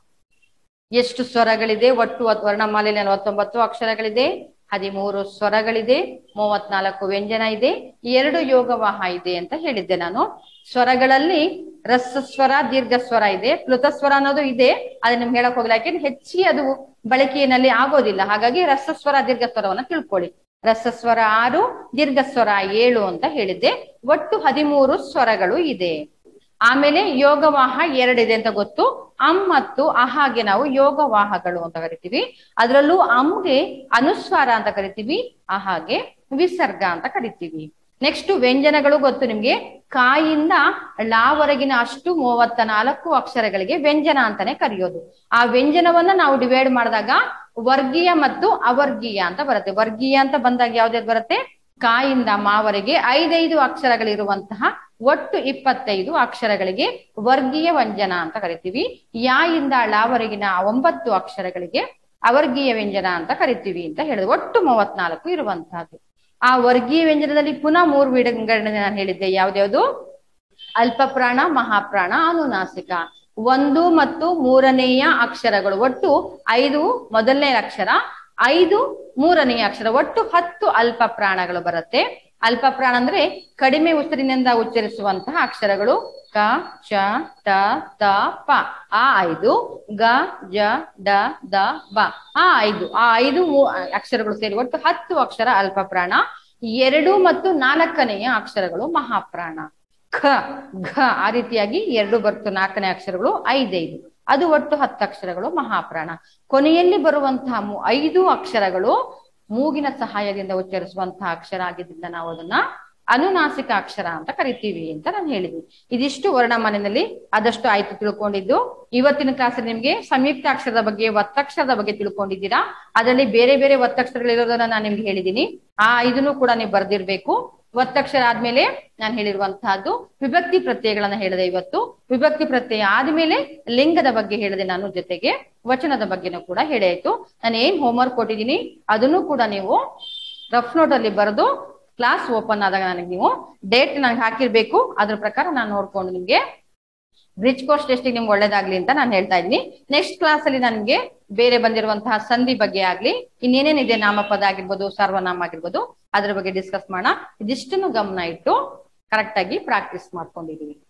ಎಷ್ಟು ಸ್ವರಗಳಿದೆ ಒಟ್ಟು ಅದ್- ವರ್ಣಮಾಲೆಯಲ್ಲಿ ನಲವತ್ತೊಂಬತ್ತು ಅಕ್ಷರಗಳಿದೆ ಹದಿಮೂರು ಸ್ವರಗಳಿದೆ ಮೂವತ್ನಾಲ್ಕು ವ್ಯಂಜನ ಇದೆ ಎರಡು ಯೋಗವಾಹ ಇದೆ ಅಂತ ಹೇಳಿದ್ದೆ ನಾನು ಸ್ವರಗಳಲ್ಲಿ ರಸ ಸ್ವರ ದೀರ್ಘ ಸ್ವರ ಇದೆ ಪ್ಲುತ ಸ್ವರ ಅನ್ನೋದು ಇದೆ ಅದನ್ನ ನಿಮ್ಗೆ ಹೇಳಕ್ ಹೋಗಿಲ್ಲ ಯಾಕೆಂದ್ರೆ ಹೆಚ್ಚಿ ಅದು ಬಳಕೆಯಲ್ಲಿ ಆಗೋದಿಲ್ಲ ಹಾಗಾಗಿ ರಸಸ್ವರ ದೀರ್ಘ ಸ್ವರವನ್ನ ತಿಳ್ಕೊಳ್ಳಿ ರಸಸ್ವರ ಆರು ದೀರ್ಘ ಸ್ವರ ಏಳು ಅಂತ ಹೇಳಿದ್ದೆ ಒಟ್ಟು ಹದಿಮೂರು ಸ್ವರಗಳು ಇದೆ ಆಮೇಲೆ ಯೋಗವಾಹ ಎರಡಿದೆ ಅಂತ ಗೊತ್ತು ಅಂ ಮತ್ತು ಅಹಾಗೆ ನಾವು ಯೋಗವಾಹಗಳು ಅಂತ ಕರಿತೀವಿ ಅದರಲ್ಲೂ ಅಂಗೆ ಅನುಸ್ವಾರ ಅಂತ ಕರಿತೀವಿ ಅಹಾಗೆ ವಿಸರ್ಗ ಅಂತ ಕರಿತೀವಿ ನೆಕ್ಸ್ಟ್ ವ್ಯಂಜನಗಳು ಗೊತ್ತು ನಿಮ್ಗೆ ಕಾಯಿಂದ ಲಾವರೆಗಿನ ಅಷ್ಟು ಮೂವತ್ತ ನಾಲ್ಕು ಅಕ್ಷರಗಳಿಗೆ ವ್ಯಂಜನ ಅಂತಾನೆ ಕರೆಯೋದು ಆ ವ್ಯಂಜನವನ್ನ ನಾವು ಡಿವೈಡ್ ಮಾಡಿದಾಗ ವರ್ಗೀಯ ಮತ್ತು ಅವರ್ಗೀಯ ಅಂತ ಬರುತ್ತೆ ವರ್ಗೀಯ ಅಂತ ಬಂದಾಗ ಯಾವ್ದ್ಯಾವ್ದು ಬರುತ್ತೆ ಕಾಯಿಂದ ಮಾವರೆಗೆ ಐದೈದು ಅಕ್ಷರಗಳಿರುವಂತಹ ಒಟ್ಟು ಇಪ್ಪತ್ತೈದು ಅಕ್ಷರಗಳಿಗೆ ವರ್ಗೀಯ ವ್ಯಂಜನ ಅಂತ ಕರಿತೀವಿ ಯಾಯಿಂದ ಳವರೆಗಿನ ಒಂಬತ್ತು ಅಕ್ಷರಗಳಿಗೆ ಅವರ್ಗೀಯ ವ್ಯಂಜನ ಅಂತ ಕರಿತೀವಿ ಅಂತ ಹೇಳಿದ್ರು ಒಟ್ಟು ಮೂವತ್ನಾಲ್ಕು ಇರುವಂತಹದ್ದು ಆ ವರ್ಗೀಯ ವ್ಯಂಜನದಲ್ಲಿ ಪುನಃ ಮೂರು ವಿಂಗಡಣೆ ನಾನು ಹೇಳಿದ್ದೆ ಯಾವ್ದ್ಯಾವ್ದು ಅಲ್ಪ ಪ್ರಾಣ ಮಹಾಪ್ರಾಣ ಅನುನಾಸಿಕ ಒಂದು ಮತ್ತು ಮೂರನೆಯ ಅಕ್ಷರಗಳು ಒಟ್ಟು ಐದು ಮೊದಲನೇ ಅಕ್ಷರ ಐದು ಮೂರನೆಯ ಅಕ್ಷರ ಒಟ್ಟು ಹತ್ತು ಅಲ್ಪ ಪ್ರಾಣಗಳು ಬರುತ್ತೆ ಅಲ್ಪ ಪ್ರಾಣ ಅಂದ್ರೆ ಕಡಿಮೆ ಉಸಿರಿನಿಂದ ಉಚ್ಚರಿಸುವಂತಹ ಅಕ್ಷರಗಳು ಕ ಚ ಟ ತ ಪ ಆ ಐದು ಗ ಜ ಡ ದ ಬ ಆ ಐದು ಆ ಐದು ಮೂ- ಅಕ್ಷರಗಳು ಸೇರಿ ಒಟ್ಟು ಹತ್ತು ಅಕ್ಷರ ಅಲ್ಪ ಪ್ರಾಣ ಎರಡು ಮತ್ತು ನಾಲ್ಕನೆಯ ಅಕ್ಷರಗಳು ಮಹಾಪ್ರಾಣ ಖ ಘ ಆ ರೀತಿಯಾಗಿ ಎರಡು ಬರ್ತು ನಾಲ್ಕನೇ ಅಕ್ಷರಗಳು ಐದೈದು ಅದು ಒಟ್ಟು ಹತ್ತು ಅಕ್ಷರಗಳು ಮಹಾಪ್ರಾಣ ಕೊನೆಯಲ್ಲಿ ಬರುವಂತಹ ಮೂ- ಐದು ಅಕ್ಷರಗಳು ಮೂಗಿನ ಸಹಾಯದಿಂದ ಉಚ್ಚರಿಸುವಂತಹ ಅಕ್ಷರ ಆಗಿದ್ದರಿಂದ ನಾವು ಅದನ್ನ ಅನುನಾಸಿಕ ಅಕ್ಷರ ಅಂತ ಕರಿತೀವಿ ಅಂತ ನಾನು ಹೇಳಿದ್ವಿ ಇದಿಷ್ಟು ವರ್ಣಮಾಲೆಯಲ್ಲಿ ಆದಷ್ಟು ಆಯ್ತು ತಿಳ್ಕೊಂಡಿದ್ದು ಇವತ್ತಿನ ಕ್ಲಾಸಲ್ಲಿ ನಿಮ್ಗೆ ಸಂಯುಕ್ತ ಅಕ್ಷರದ ಬಗ್ಗೆ ಒತ್ತಕ್ಷರದ ಬಗ್ಗೆ ತಿಳ್ಕೊಂಡಿದ್ದೀರಾ ಅದರಲ್ಲಿ ಬೇರೆ ಬೇರೆ ಒತ್ತಕ್ಷರಗಳಿರೋದನ್ನ ನಾನು ನಿಮ್ಗೆ ಹೇಳಿದ್ದೀನಿ ಆ ಇದನ್ನು ಕೂಡ ನೀವು ಬರ್ದಿರ್ಬೇಕು ಒತ್ತಕ್ಷರ ಆದ್ಮೇಲೆ ನಾನು ಹೇಳಿರುವಂತಹದ್ದು ವಿಭಕ್ತಿ ಪ್ರತ್ಯಯಗಳನ್ನ ಹೇಳಿದೆ ಇವತ್ತು ವಿಭಕ್ತಿ ಪ್ರತ್ಯಯ ಆದ್ಮೇಲೆ ಲಿಂಗದ ಬಗ್ಗೆ ಹೇಳಿದೆ ನಾನು ಜೊತೆಗೆ ವಚನದ ಬಗ್ಗೆನೂ ಕೂಡ ಹೇಳಾಯ್ತು ನಾನು ಏನ್ ಹೋಮ್ವರ್ಕ್ ಕೊಟ್ಟಿದ್ದೀನಿ ಅದನ್ನು ಕೂಡ ನೀವು ರಫ್ ನೋಟ್ ಅಲ್ಲಿ ಬರೆದು ಕ್ಲಾಸ್ ಓಪನ್ ಆದಾಗ ನನಗೆ ನೀವು ಡೇಟ್ ನನಗೆ ಹಾಕಿರ್ಬೇಕು ಅದ್ರ ಪ್ರಕಾರ ನಾನು ನೋಡ್ಕೊಂಡು ನಿಮ್ಗೆ ಬ್ರಿಡ್ಜ್ ಕೋರ್ಸ್ ಟೆಸ್ಟಿಗೆ ನಿಮ್ಗೆ ಒಳ್ಳೇದಾಗ್ಲಿ ಅಂತ ನಾನು ಹೇಳ್ತಾ ಇದ್ದೀನಿ ನೆಕ್ಸ್ಟ್ ಕ್ಲಾಸ್ ಅಲ್ಲಿ ನನಗೆ ಬೇರೆ ಬಂದಿರುವಂತಹ ಸಂಧಿ ಬಗ್ಗೆ ಆಗ್ಲಿ ಇನ್ನೇನೇನಿದೆ ನಾಮಪದ ಆಗಿರ್ಬೋದು ಸರ್ವನಾಮ ಆಗಿರ್ಬೋದು ಅದ್ರ ಬಗ್ಗೆ ಡಿಸ್ಕಸ್ ಮಾಡೋಣ ಇದಿಷ್ಟನ್ನು ಗಮನ ಇಟ್ಟು ಕರೆಕ್ಟ್ ಆಗಿ ಪ್ರಾಕ್ಟೀಸ್ ಮಾಡ್ಕೊಂಡಿದೀವಿ